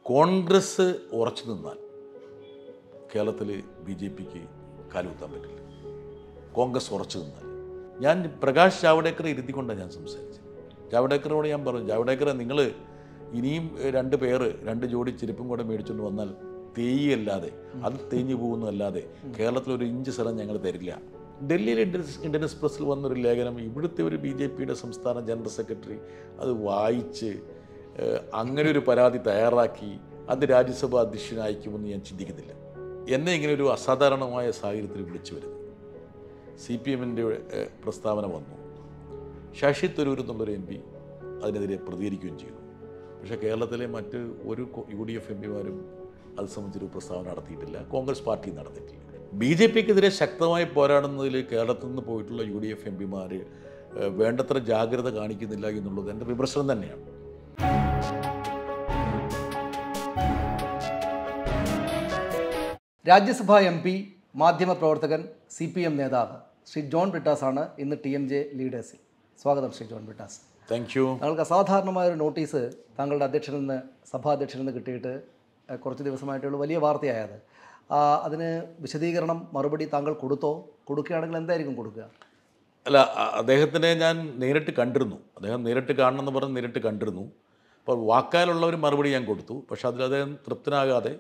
കോൺഗ്രസ് ഉറച്ചു നിന്നാൽ കേരളത്തിൽ ബി ജെ പിക്ക് കാലുകുത്താൻ പറ്റില്ല കോൺഗ്രസ് ഉറച്ചു നിന്നാൽ ഞാൻ പ്രകാശ് ജാവ്ഡേക്കറെ ഇരുത്തിക്കൊണ്ടാണ് ഞാൻ സംസാരിച്ചത് ജാവ്ഡേക്കറോട് ഞാൻ പറഞ്ഞു ജാവ്ഡേക്കറെ നിങ്ങൾ ഇനിയും എഹ്, രണ്ട് പേര് രണ്ട് ജോഡി ചെരുപ്പും കൂടെ മേടിച്ചുകൊണ്ട് വന്നാൽ തേയല്ലാതെ അത് തേഞ്ഞു പോകുന്നതല്ലാതെ കേരളത്തിൽ ഒരു ഇഞ്ച് സ്ഥലം ഞങ്ങൾ തരില്ല ഡൽഹിയിൽ ഇന്ത്യൻ ഇന്ത്യൻ എക്സ്പ്രസ്സിൽ വന്നൊരു ലേഖനം ഇവിടുത്തെ ഒരു ബി ജെ പിയുടെ സംസ്ഥാന ജനറൽ സെക്രട്ടറി അത് വായിച്ച് ഏഹ്, അങ്ങനെ ഒരു പരാതി തയ്യാറാക്കി അത് രാജ്യസഭ അധ്യക്ഷൻ അയക്കുമെന്ന് ഞാൻ ചിന്തിക്കുന്നില്ല എന്നെ ഇങ്ങനെ ഒരു അസാധാരണമായ സാഹചര്യത്തിൽ വിളിച്ചു വരുന്നത് സി പി എമ്മിൻ്റെ പ്രസ്താവന വന്നു ശശി തരൂർ എന്നുള്ളൊരു എം പി അതിനെതിരെ പ്രതികരിക്കുകയും ചെയ്തു പക്ഷേ കേരളത്തിലെ മറ്റ് ഒരു യു ഡി എഫ് എം പിമാരും അത് സംബന്ധിച്ചൊരു പ്രസ്താവന നടത്തിയിട്ടില്ല കോൺഗ്രസ് പാർട്ടി നടത്തിയിട്ടില്ല ബി ജെ പിക്കെതിരെ ശക്തമായി പോരാടുന്നതിൽ കേരളത്തിൽ നിന്ന് പോയിട്ടുള്ള യു ഡി എഫ് എം പിമാർ വേണ്ടത്ര ജാഗ്രത കാണിക്കുന്നില്ല എന്നുള്ളത് എൻ്റെ വിമർശനം തന്നെയാണ് രാജ്യസഭാ എം പി മാധ്യമപ്രവർത്തകൻ സി പി എം നേതാവ് ശ്രീ ജോൺ ബ്രിട്ടാസാണ് ഇന്ന് ടി എം ജെ ലീഡേഴ്സിൽ സ്വാഗതം Shri John Brittas thank you താങ്കൾക്ക് അസാധാരണമായ ഒരു നോട്ടീസ് താങ്കളുടെ അധ്യക്ഷനിൽ നിന്ന് സഭാധ്യക്ഷനിൽ നിന്ന് കിട്ടിയിട്ട് ഏഹ്, കുറച്ച് ദിവസമായിട്ടുള്ള വലിയ വാർത്തയായത് ആ, അതിന് വിശദീകരണം മറുപടി താങ്കൾ കൊടുത്തോ കൊടുക്കുകയാണെങ്കിൽ എന്തായിരിക്കും കൊടുക്കുക അല്ല അ- അദ്ദേഹത്തിനെ ഞാൻ നേരിട്ട് കണ്ടിരുന്നു അദ്ദേഹം നേരിട്ട് കാണണമെന്ന് പറഞ്ഞ് നേരിട്ട് കണ്ടിരുന്നു അപ്പോൾ വാക്കാലുള്ള ഒരു മറുപടി ഞാൻ കൊടുത്തു പക്ഷെ അതിൽ അദ്ദേഹം തൃപ്തനാകാതെ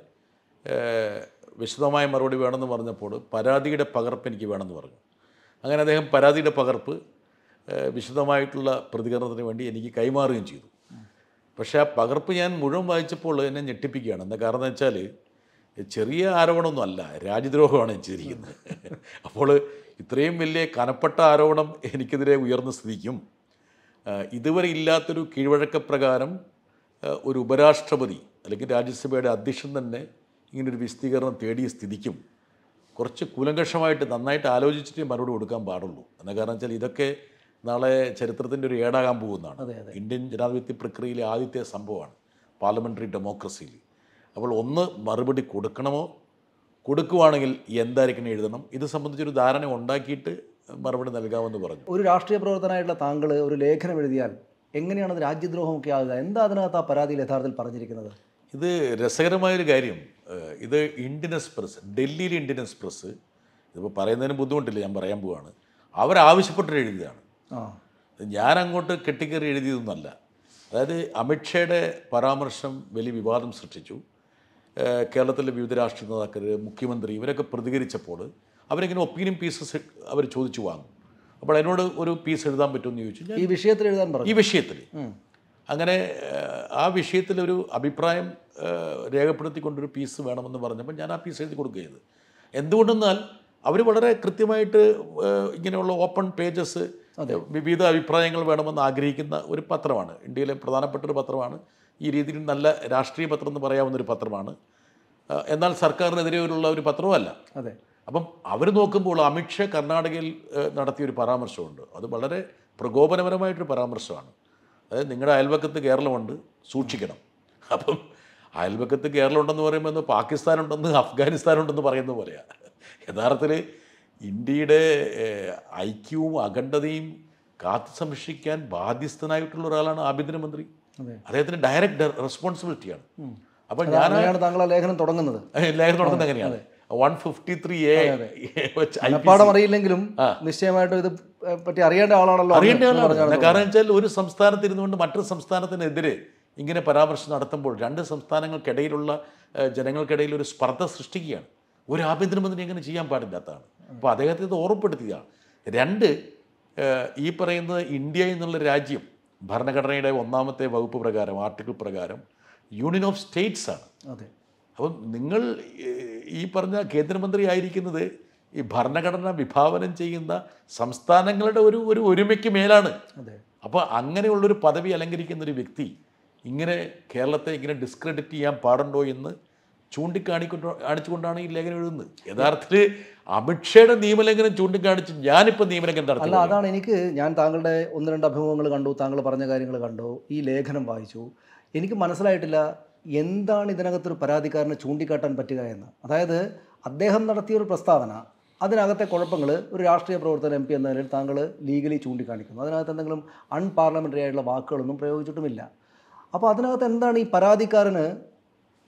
ഏഹ്, വിശദമായ മറുപടി വേണമെന്ന് പറഞ്ഞപ്പോൾ പരാതിയുടെ പകർപ്പ് എനിക്ക് വേണമെന്ന് പറഞ്ഞു അങ്ങനെ അദ്ദേഹം പരാതിയുടെ പകർപ്പ് ഏഹ്, വിശദമായിട്ടുള്ള പ്രതികരണത്തിന് വേണ്ടി എനിക്ക് കൈമാറുകയും ചെയ്തു പക്ഷേ ആ പകർപ്പ് ഞാൻ മുഴുവൻ വായിച്ചപ്പോൾ എന്നെ ഞെട്ടിപ്പിക്കുകയാണ് എന്താ കാരണം എന്ന് വെച്ചാൽ ചെറിയ ആരോപണമൊന്നും അല്ല രാജ്യദ്രോഹമാണ് ചെയ്തിരിക്കുന്നത് അപ്പോൾ ഇത്രയും വലിയ കനപ്പെട്ട ആരോപണം എനിക്കെതിരെ ഉയർന്ന സ്ഥിതിക്കും ആ, ഇതുവരെ ഇല്ലാത്തൊരു കീഴ്വഴക്കപ്രകാരം ആ, ഒരു ഉപരാഷ്ട്രപതി അല്ലെങ്കിൽ രാജ്യസഭയുടെ അധ്യക്ഷൻ തന്നെ ഇങ്ങനൊരു വിശദീകരണം തേടിയ സ്ഥിതിക്കും കുറച്ച് കൂലങ്കഷമായിട്ട് നന്നായിട്ട് ആലോചിച്ചിട്ട് മറുപടി കൊടുക്കാൻ പാടുള്ളൂ എന്നാ കാരണം വെച്ചാൽ ഇതൊക്കെ നാളെ ചരിത്രത്തിൻ്റെ ഒരു ഏടാകാൻ പോകുന്നതാണ് അതെ, അതെ. ഇന്ത്യൻ ജനാധിപത്യ പ്രക്രിയയിലെ ആദ്യത്തെ സംഭവമാണ് പാർലമെൻ്ററി ഡെമോക്രസിയിൽ അപ്പോൾ ഒന്ന് മറുപടി കൊടുക്കണമോ കൊടുക്കുവാണെങ്കിൽ എന്തായിരിക്കണം എഴുതണം ഇത് സംബന്ധിച്ചൊരു ധാരണ ഉണ്ടാക്കിയിട്ട് മറുപടി നൽകാമെന്ന് പറഞ്ഞു ഒരു രാഷ്ട്രീയ പ്രവർത്തനമായിട്ടുള്ള താങ്കൾ ഒരു ലേഖനം എഴുതിയാൽ എങ്ങനെയാണ് അത് രാജ്യദ്രോഹമൊക്കെ ആകുക എന്താ അതിനകത്ത് ആ പരാതിയിൽ യഥാർത്ഥത്തിൽ പറഞ്ഞിരിക്കുന്നത് ഇത് രസകരമായൊരു കാര്യം ഏഹ് ഇത് ഇന്ത്യൻ എക്സ്പ്രസ് ഡൽഹിയിലെ ഇന്ത്യൻ എക്സ്പ്രസ് ഇതിപ്പോൾ പറയുന്നതിന് ബുദ്ധിമുട്ടില്ല ഞാൻ പറയാൻ പോവാണ് അവരാവശ്യപ്പെട്ടിട്ട് എഴുതിയതാണ് ആ ഞാൻ അങ്ങോട്ട് കെട്ടിക്കയറി എഴുതിയതൊന്നുമല്ല അതായത് അമിത്ഷയുടെ പരാമർശം വലിയ വിവാദം സൃഷ്ടിച്ചു ഏഹ് കേരളത്തിലെ വിവിധ രാഷ്ട്രീയ നേതാക്കൾ മുഖ്യമന്ത്രി ഇവരൊക്കെ പ്രതികരിച്ചപ്പോൾ അവരിങ്ങനെ ഒപ്പീനിയൻ പീസസ് അവർ ചോദിച്ചു വാങ്ങും അപ്പോൾ എന്നോട് ഒരു പീസ് എഴുതാൻ പറ്റുമെന്ന് ചോദിച്ചു ഞാൻ ഈ വിഷയത്തിൽ എഴുതാൻ ഈ പറഞ്ഞു വിഷയത്തിൽ അങ്ങനെ ഏഹ്, ആ വിഷയത്തിലൊരു അഭിപ്രായം ഏഹ്, രേഖപ്പെടുത്തിക്കൊണ്ടൊരു പീസ് വേണമെന്ന് പറഞ്ഞപ്പോൾ ഞാൻ ആ പീസ് എഴുതി കൊടുക്കുകയത് എന്തുകൊണ്ടെന്നാൽ അവർ വളരെ കൃത്യമായിട്ട് ഏഹ്, ഇങ്ങനെയുള്ള ഓപ്പൺ പേജസ് വിവിധ അഭിപ്രായങ്ങൾ വേണമെന്ന് ആഗ്രഹിക്കുന്ന ഒരു പത്രമാണ് ഇന്ത്യയിലെ പ്രധാനപ്പെട്ട ഒരു പത്രമാണ് ഈ രീതിയിൽ നല്ല രാഷ്ട്രീയ പത്രം എന്ന് പറയാവുന്ന ഒരു പത്രമാണ് ഏഹ്, എന്നാൽ സർക്കാരിനെതിരെയുള്ള ഒരു പത്രവുമല്ല അതെ അപ്പം അവർ നോക്കുമ്പോൾ അമിത്ഷാ കർണാടകയിൽ ഏഹ്, നടത്തിയൊരു പരാമർശമുണ്ട് അത് വളരെ പ്രകോപനപരമായിട്ടൊരു പരാമർശമാണ് അതായത് നിങ്ങളുടെ അയൽവക്കത്ത് കേരളമുണ്ട് സൂക്ഷിക്കണം അപ്പം അയൽവക്കത്ത് കേരളം ഉണ്ടെന്ന് പറയുമ്പോൾ ഒന്ന് പാകിസ്ഥാൻ ഉണ്ടെന്ന് അഫ്ഗാനിസ്ഥാൻ ഉണ്ടെന്ന് പറയുന്ന പോലെയാണ് യഥാർത്ഥത്തിൽ ഇന്ത്യയുടെ ഏഹ്, ഐക്യവും അഖണ്ഡതയും കാത്തു സംരക്ഷിക്കാൻ ബാധ്യസ്ഥനായിട്ടുള്ള ഒരാളാണ് ആഭ്യന്തരമന്ത്രി അതെ. അദ്ദേഹത്തിന് ഡയറക്റ്റ് റെസ്പോൺസിബിലിറ്റിയാണ് അപ്പോൾ ഞാൻ അങ്ങനെയാണ് താങ്കൾ ആ ലേഖനം തുടങ്ങുന്നത് ലേഖനം തുടങ്ങുന്നത് എങ്ങനെയാണ് വൺ ഫിഫ്റ്റി ത്രീ എ വെച്ച് ഐ പി മനപ്പാടം അറിയില്ലെങ്കിലും നിശ്ചയമായിട്ടും ഇത് പറ്റി അറിയേണ്ട ആളാണല്ലോ അങ്ങ് അറിയേണ്ട എന്ന് ആളാണ് പറഞ്ഞാണ് കാരണം വെച്ചാൽ ഒരു സംസ്ഥാനത്ത് ഇരുന്നുകൊണ്ട് മറ്റൊരു സംസ്ഥാനത്തിനെതിരെ ഇങ്ങനെ പരാമർശം നടത്തുമ്പോൾ രണ്ട് സംസ്ഥാനങ്ങൾക്കിടയിലുള്ള ഏഹ്, ജനങ്ങൾക്കിടയിൽ ഒരു സ്പർദ്ധ സൃഷ്ടിക്കുകയാണ് ഒരു ആഭ്യന്തരമന്ത്രി അങ്ങനെ ചെയ്യാൻ പാടില്ലാത്തതാണ് അപ്പോൾ അദ്ദേഹത്തെ ഇത് ഓർമ്മപ്പെടുത്തുകയാണ് രണ്ട് ഏഹ്, ഈ പറയുന്നത് ഇന്ത്യ എന്നുള്ള രാജ്യം ഭരണഘടനയുടെ ഒന്നാമത്തെ വകുപ്പ് പ്രകാരം ആർട്ടിക്കിൾ പ്രകാരം യൂണിയൻ ഓഫ് സ്റ്റേറ്റ്സ് ആണ് അതെ അപ്പം നിങ്ങൾ ഏഹ്, ഈ പറഞ്ഞ കേന്ദ്രമന്ത്രി ആയിരിക്കുന്നത് ഈ ഭരണഘടന വിഭാവനം ചെയ്യുന്ന സംസ്ഥാനങ്ങളുടെ ഒരു ഒരു ഒരുമയ്ക്ക് മേലാണ് അതെ അപ്പോൾ അങ്ങനെയുള്ളൊരു പദവി അലങ്കരിക്കുന്ന ഒരു വ്യക്തി ഇങ്ങനെ കേരളത്തെ ഇങ്ങനെ ഡിസ്ക്രെഡിറ്റ് ചെയ്യാൻ പാടുണ്ടോ എന്ന് ചൂണ്ടിക്കാണിക്കൊണ്ട് കാണിച്ചുകൊണ്ടാണ് ഈ ലേഖനം എഴുതുന്നത് യഥാർത്ഥത്തിൽ അമിത്ഷയുടെ നിയമലംഘനം ചൂണ്ടിക്കാണിച്ച് ഞാനിപ്പോൾ നിയമലംഘനം നടത്തി അല്ല അതാണ് എനിക്ക് ഞാൻ താങ്കളുടെ ഒന്ന് രണ്ട് അഭിമുഖങ്ങൾ കണ്ടു താങ്കൾ പറഞ്ഞ കാര്യങ്ങൾ കണ്ടു ഈ ലേഖനം വായിച്ചു എനിക്ക് മനസ്സിലായിട്ടില്ല എന്താണ് ഇതിനകത്തൊരു പരാതിക്കാരനെ ചൂണ്ടിക്കാട്ടാൻ പറ്റുക എന്ന് അതായത് അദ്ദേഹം നടത്തിയ ഒരു പ്രസ്താവന അതിനകത്തെ കുഴപ്പങ്ങൾ ഒരു രാഷ്ട്രീയ പ്രവർത്തന എം പി എന്ന നിലയിൽ താങ്കൾ ലീഗലി ചൂണ്ടിക്കാണിക്കുന്നു അതിനകത്ത് എന്തെങ്കിലും അൺപാർലമെൻ്ററി ആയിട്ടുള്ള വാക്കുകളൊന്നും പ്രയോഗിച്ചിട്ടുമില്ല അപ്പോൾ അതിനകത്ത് എന്താണ് ഈ പരാതിക്കാരന്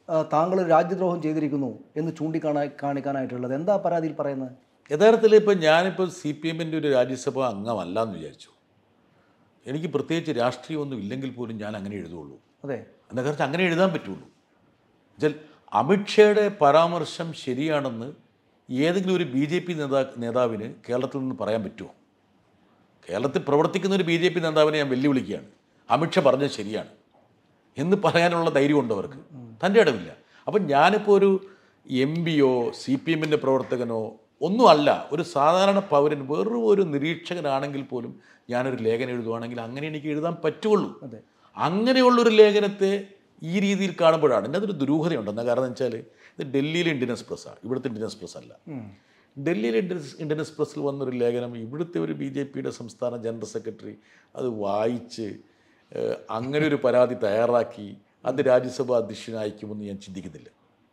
ആ, താങ്കൾ ഒരു രാജ്യദ്രോഹം ചെയ്തിരിക്കുന്നു എന്ന് ചൂണ്ടിക്കാണാ കാണിക്കാനായിട്ടുള്ളത് എന്താ പരാതിയിൽ പറയുന്നത് യഥാർത്ഥത്തിൽ ഇപ്പോൾ ഞാനിപ്പോൾ സി പി എമ്മിൻ്റെ ഒരു രാജ്യസഭാ അംഗമല്ല എന്ന് വിചാരിച്ചു എനിക്ക് പ്രത്യേകിച്ച് രാഷ്ട്രീയമൊന്നും ഇല്ലെങ്കിൽ പോലും ഞാൻ അങ്ങനെ എഴുതുള്ളൂ അതെ എന്ന കാരണം അങ്ങനെ എഴുതാൻ പറ്റുള്ളൂ എന്നുവെച്ചാൽ അമിത്ഷയുടെ പരാമർശം ശരിയാണെന്ന് ഏതെങ്കിലും ഒരു ബി ജെ പി നേതാ നേതാവിന് കേരളത്തിൽ നിന്ന് പറയാൻ പറ്റുമോ കേരളത്തിൽ പ്രവർത്തിക്കുന്ന ഒരു ബി ജെ പി നേതാവിനെ ഞാൻ വെല്ലുവിളിക്കുകയാണ് അമിത്ഷാ പറഞ്ഞത് ശരിയാണ് എന്ന് പറയാനുള്ള ധൈര്യമുണ്ട് അവർക്ക് തൻ്റെ ഇടമില്ല അപ്പം ഞാനിപ്പോൾ ഒരു എം പിയോ സി പി എമ്മിൻ്റെ പ്രവർത്തകനോ ഒന്നും അല്ല ഒരു സാധാരണ പൗരൻ വെറും ഒരു നിരീക്ഷകനാണെങ്കിൽ പോലും ഞാനൊരു ലേഖനം എഴുതുവാണെങ്കിൽ അങ്ങനെ എനിക്ക് എഴുതാൻ പറ്റുള്ളൂ അതെ അങ്ങനെയുള്ളൊരു ലേഖനത്തെ ഈ രീതിയിൽ കാണുമ്പോഴാണ് എൻ്റെ അതൊരു ദുരൂഹതയുണ്ട് എന്താ കാരണം എന്ന് വെച്ചാൽ ഇത് ഡൽഹിയിലെ ഇന്ത്യൻ എക്സ്പ്രസ്സാണ് ഇവിടുത്തെ ഇന്ത്യൻ എക്സ്പ്രസ് അല്ല ഡൽഹിയിലെ ഇന്ത്യൻ ഇന്ത്യൻ എക്സ്പ്രസ്സിൽ വന്നൊരു ലേഖനം ഇവിടുത്തെ ഒരു ബി ജെ പിയുടെ സംസ്ഥാന ജനറൽ സെക്രട്ടറി അത് വായിച്ച് ഏഹ്, അങ്ങനെ ഒരു പരാതി തയ്യാറാക്കി അത് രാജ്യസഭാ അധ്യക്ഷന് അയക്കുമെന്ന് ഞാൻ ചിന്തിക്കുന്നില്ല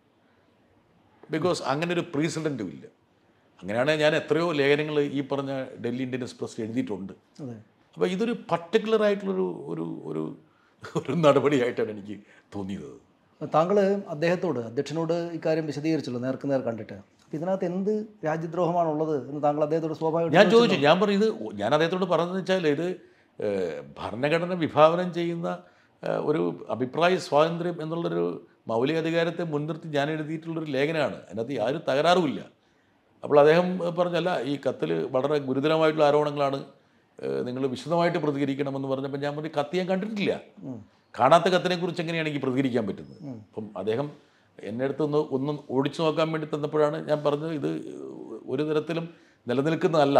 ബിക്കോസ് അങ്ങനെ ഒരു പ്രീസിഡൻറ്റും ഇല്ല അങ്ങനെയാണെങ്കിൽ ഞാൻ എത്രയോ ലേഖനങ്ങൾ ഈ പറഞ്ഞ ഡൽഹി ഇന്ത്യൻ എക്സ്പ്രസ്സിൽ എഴുതിയിട്ടുണ്ട് അതെ അപ്പോൾ ഇതൊരു പർട്ടിക്കുലർ ആയിട്ടുള്ളൊരു ഒരു ഒരു ഒരു നടപടിയായിട്ടാണ് എനിക്ക് തോന്നിയത് താങ്കൾ അദ്ദേഹത്തോട് അധ്യക്ഷനോട് ഇക്കാര്യം വിശദീകരിച്ചല്ലോ നേർക്ക് നേർ കണ്ടിട്ട് അപ്പം ഇതിനകത്ത് എന്ത് രാജ്യദ്രോഹമാണുള്ളത് എന്ന് താങ്കൾ അദ്ദേഹത്തോട് സ്വാഭാവികമായിട്ടും ഞാൻ ചോദിച്ചു ഞാൻ പറഞ്ഞു ഇത് ഞാൻ അദ്ദേഹത്തോട് പറഞ്ഞതെന്ന് വെച്ചാൽ ഇത് ഏഹ്, ഭരണഘടന വിഭാവനം ചെയ്യുന്ന ഏഹ്, ഒരു അഭിപ്രായ സ്വാതന്ത്ര്യം എന്നുള്ളൊരു മൗലികാധികാരത്തെ മുൻനിർത്തി ഞാൻ എഴുതിയിട്ടുള്ളൊരു ലേഖനമാണ് അതിനകത്ത് യാതൊരു തകരാറുമില്ല അപ്പോൾ അദ്ദേഹം ഏഹ്, പറഞ്ഞല്ല ഈ കത്തിൽ വളരെ ഗുരുതരമായിട്ടുള്ള ആരോപണങ്ങളാണ് നിങ്ങൾ വിശദമായിട്ട് പ്രതികരിക്കണമെന്ന് പറഞ്ഞപ്പോൾ ഞാൻ പറഞ്ഞു കത്ത് ഞാൻ കണ്ടിട്ടില്ല കാണാത്ത കത്തിനെക്കുറിച്ച് എങ്ങനെയാണ് എനിക്ക് പ്രതികരിക്കാൻ പറ്റുന്നത് അപ്പം അദ്ദേഹം എന്നെ അടുത്ത് ഒന്ന് ഒന്ന് ഓടിച്ചു നോക്കാൻ വേണ്ടി തന്നപ്പോഴാണ് ഞാൻ പറഞ്ഞത് ഇത് ഒരു തരത്തിലും നിലനിൽക്കുന്നതല്ല